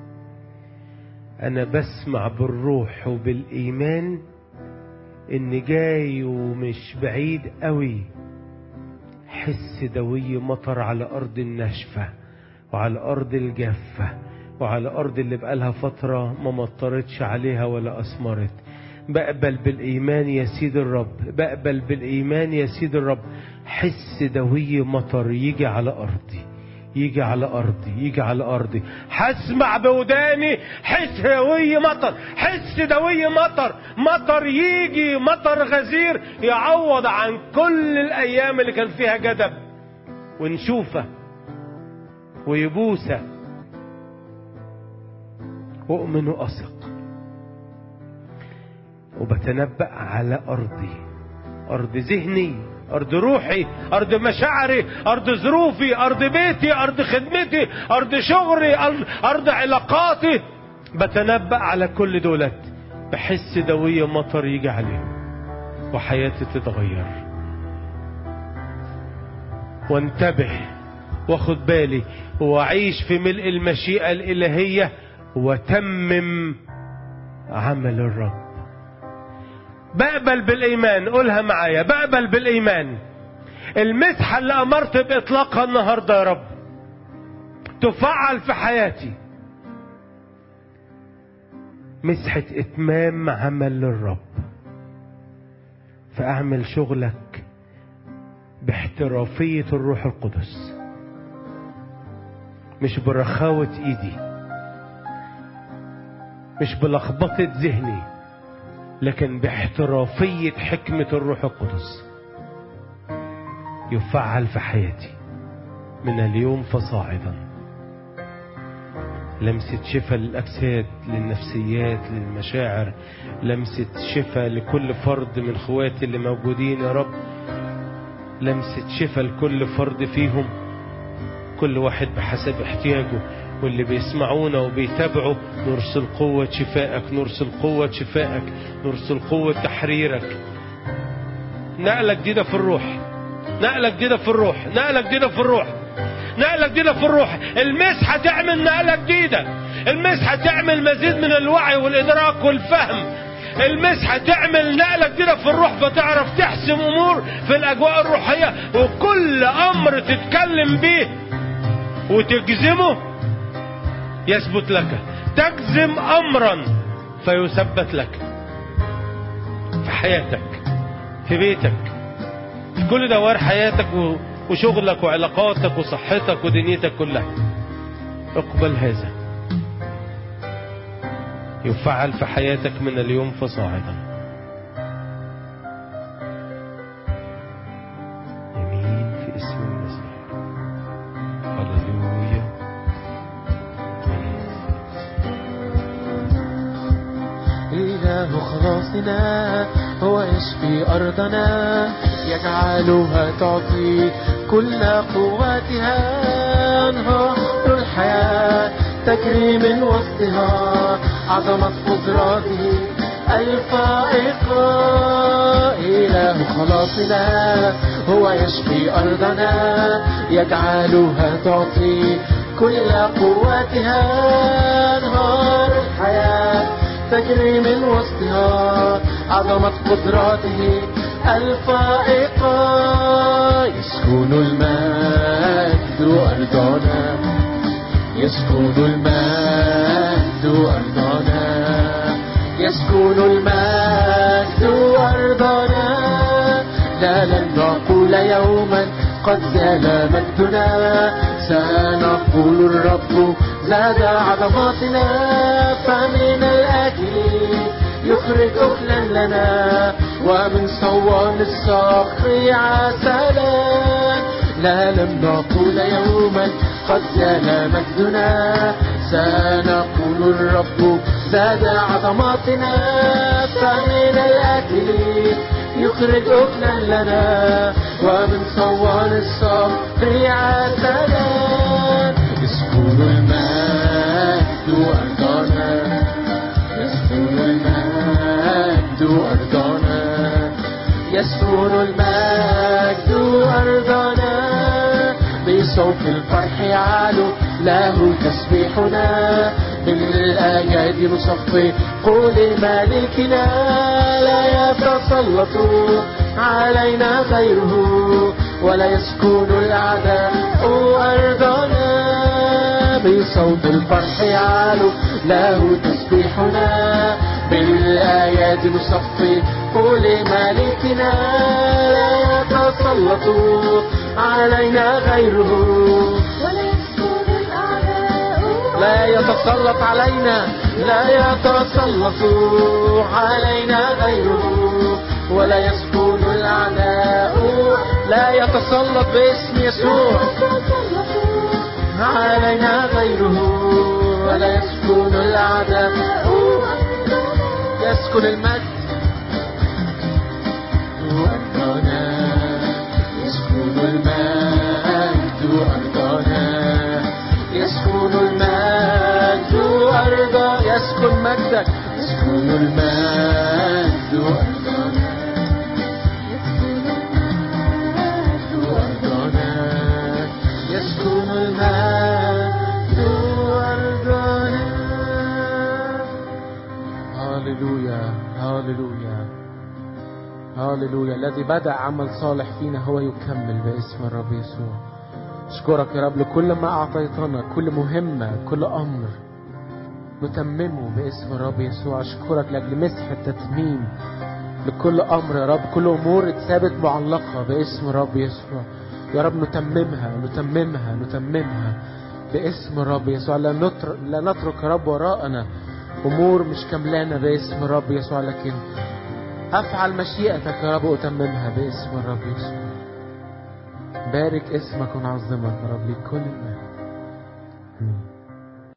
انا بسمع بالروح وبالايمان ان جاي ومش بعيد قوي حس دوي مطر على ارض الناشفه وعلى ارض الجافه وعلى ارض اللي بقالها فتره ما مطرتش عليها ولا اثمرت بقبل بالايمان يا سيد الرب بقبل بالايمان يا سيد الرب حس دوي مطر يجي على ارضي يجي على ارضي يجي على ارضي هسمع بوداني حس دوي مطر حس دوي مطر مطر يجي مطر غزير يعوض عن كل الايام اللي كان فيها جدب ونشوفه ويبوسه اؤمن واثق وبتنبأ على أرضي أرض ذهني أرض روحي أرض مشاعري أرض ظروفي أرض بيتي أرض خدمتي أرض شغلي أرض- أرض علاقاتي بتنبأ على كل دولت بحس دوية مطر يجي عليهم وحياتي تتغير وانتبه واخد بالي واعيش في ملء المشيئة الإلهية وتمم عمل الرب بقبل بالإيمان قولها معايا بقبل بالإيمان المسحة اللي أمرت بإطلاقها النهاردة يا رب تفعل في حياتي مسحة إتمام عمل للرب فأعمل شغلك باحترافية الروح القدس مش برخاوة إيدي مش بلخبطة ذهني لكن باحترافية حكمة الروح القدس يفعل في حياتي من اليوم فصاعدا لمسة شفاء للأجساد للنفسيات للمشاعر لمسة شفاء لكل فرد من اخواتي اللي موجودين يا رب لمسة شفاء لكل فرد فيهم كل واحد بحسب احتياجه واللي بيسمعونا وبيتابعوا نرسل قوة شفائك نرسل قوة شفائك نرسل قوة تحريرك نقلة جديدة في الروح نقلة جديدة في الروح نقلة جديدة في الروح نقلة جديدة في الروح المسحة تعمل نقلة جديدة المسحة تعمل مزيد من الوعي والإدراك والفهم المسحة تعمل نقلة جديدة في الروح فتعرف تحسم أمور في الأجواء الروحية وكل أمر تتكلم بيه وتجزمه يثبت لك تجزم أمرا فيثبت لك في حياتك في بيتك في كل دوار حياتك و- وشغلك وعلاقاتك وصحتك ودنيتك كلها اقبل هذا يفعل في حياتك من اليوم فصاعدا يمين في اسم المسيح هللويا إله خلاصنا هو يشفي أرضنا يجعلها تعطي كل قوتها أنهار الحياة تجري من وسطها عظمة قدراته الفائقة إله خلاصنا هو يشفي أرضنا يجعلها تعطي كل قوتها أنهار الحياة تجري من وسطها عظمة قدراته الفائقة يسكن المجد أرضنا يسكن المجد أرضنا يسكن المجد أرضنا لا لن يوما قد زال مجدنا سنقول الرب زاد عظماتنا فمن الأكل يخرج أكلا لنا ومن صوان الصخر عسلا لا لم نقول يوما قد زال مجدنا سنقول الرب زاد عظماتنا فمن الأكل يخرج أكلا لنا ومن صوان الصخر عسلا يسكن المجد أرضنا يسكن المجد أرضنا يسكن المجد أرضنا بصوت الفرح يعلو له تسبيحنا بالأيادي نصفي قول مالكنا لا يتسلط علينا غيره ولا يسكن الأعداء أرضنا بصوت الفرح يعلو له تسبيحنا بالآيات نصفي قول مالكنا لا يتسلط علينا غيره ولا يسكن الأعداء لا يتسلط علينا لا يتسلط علينا غيره ولا يسكن الأعداء لا يتسلط باسم يسوع علينا غيره ولا يسكن الأعداء يسكن المجد أرضنا يسكن المجد أرضنا يسكن المجد أرضا يسكن مجدك يسكن المجد أرضنا أرضنا يسكن المجد أرضنا هاللويا هاللويا هاللويا الذي بدأ عمل صالح فينا هو يكمل باسم الرب يسوع اشكرك يا رب لكل ما اعطيتنا كل مهمة كل امر نتممه باسم الرب يسوع اشكرك لاجل مسح التتميم لكل امر يا رب كل امور اتثابت معلقة باسم الرب يسوع يا رب نتممها نتممها نتممها باسم الرب يسوع لا نترك لا نترك يا رب وراءنا امور مش كملانة باسم الرب يسوع لكن افعل مشيئتك يا رب واتممها باسم الرب يسوع بارك اسمك ونعظمك يا رب لكل المجد آمين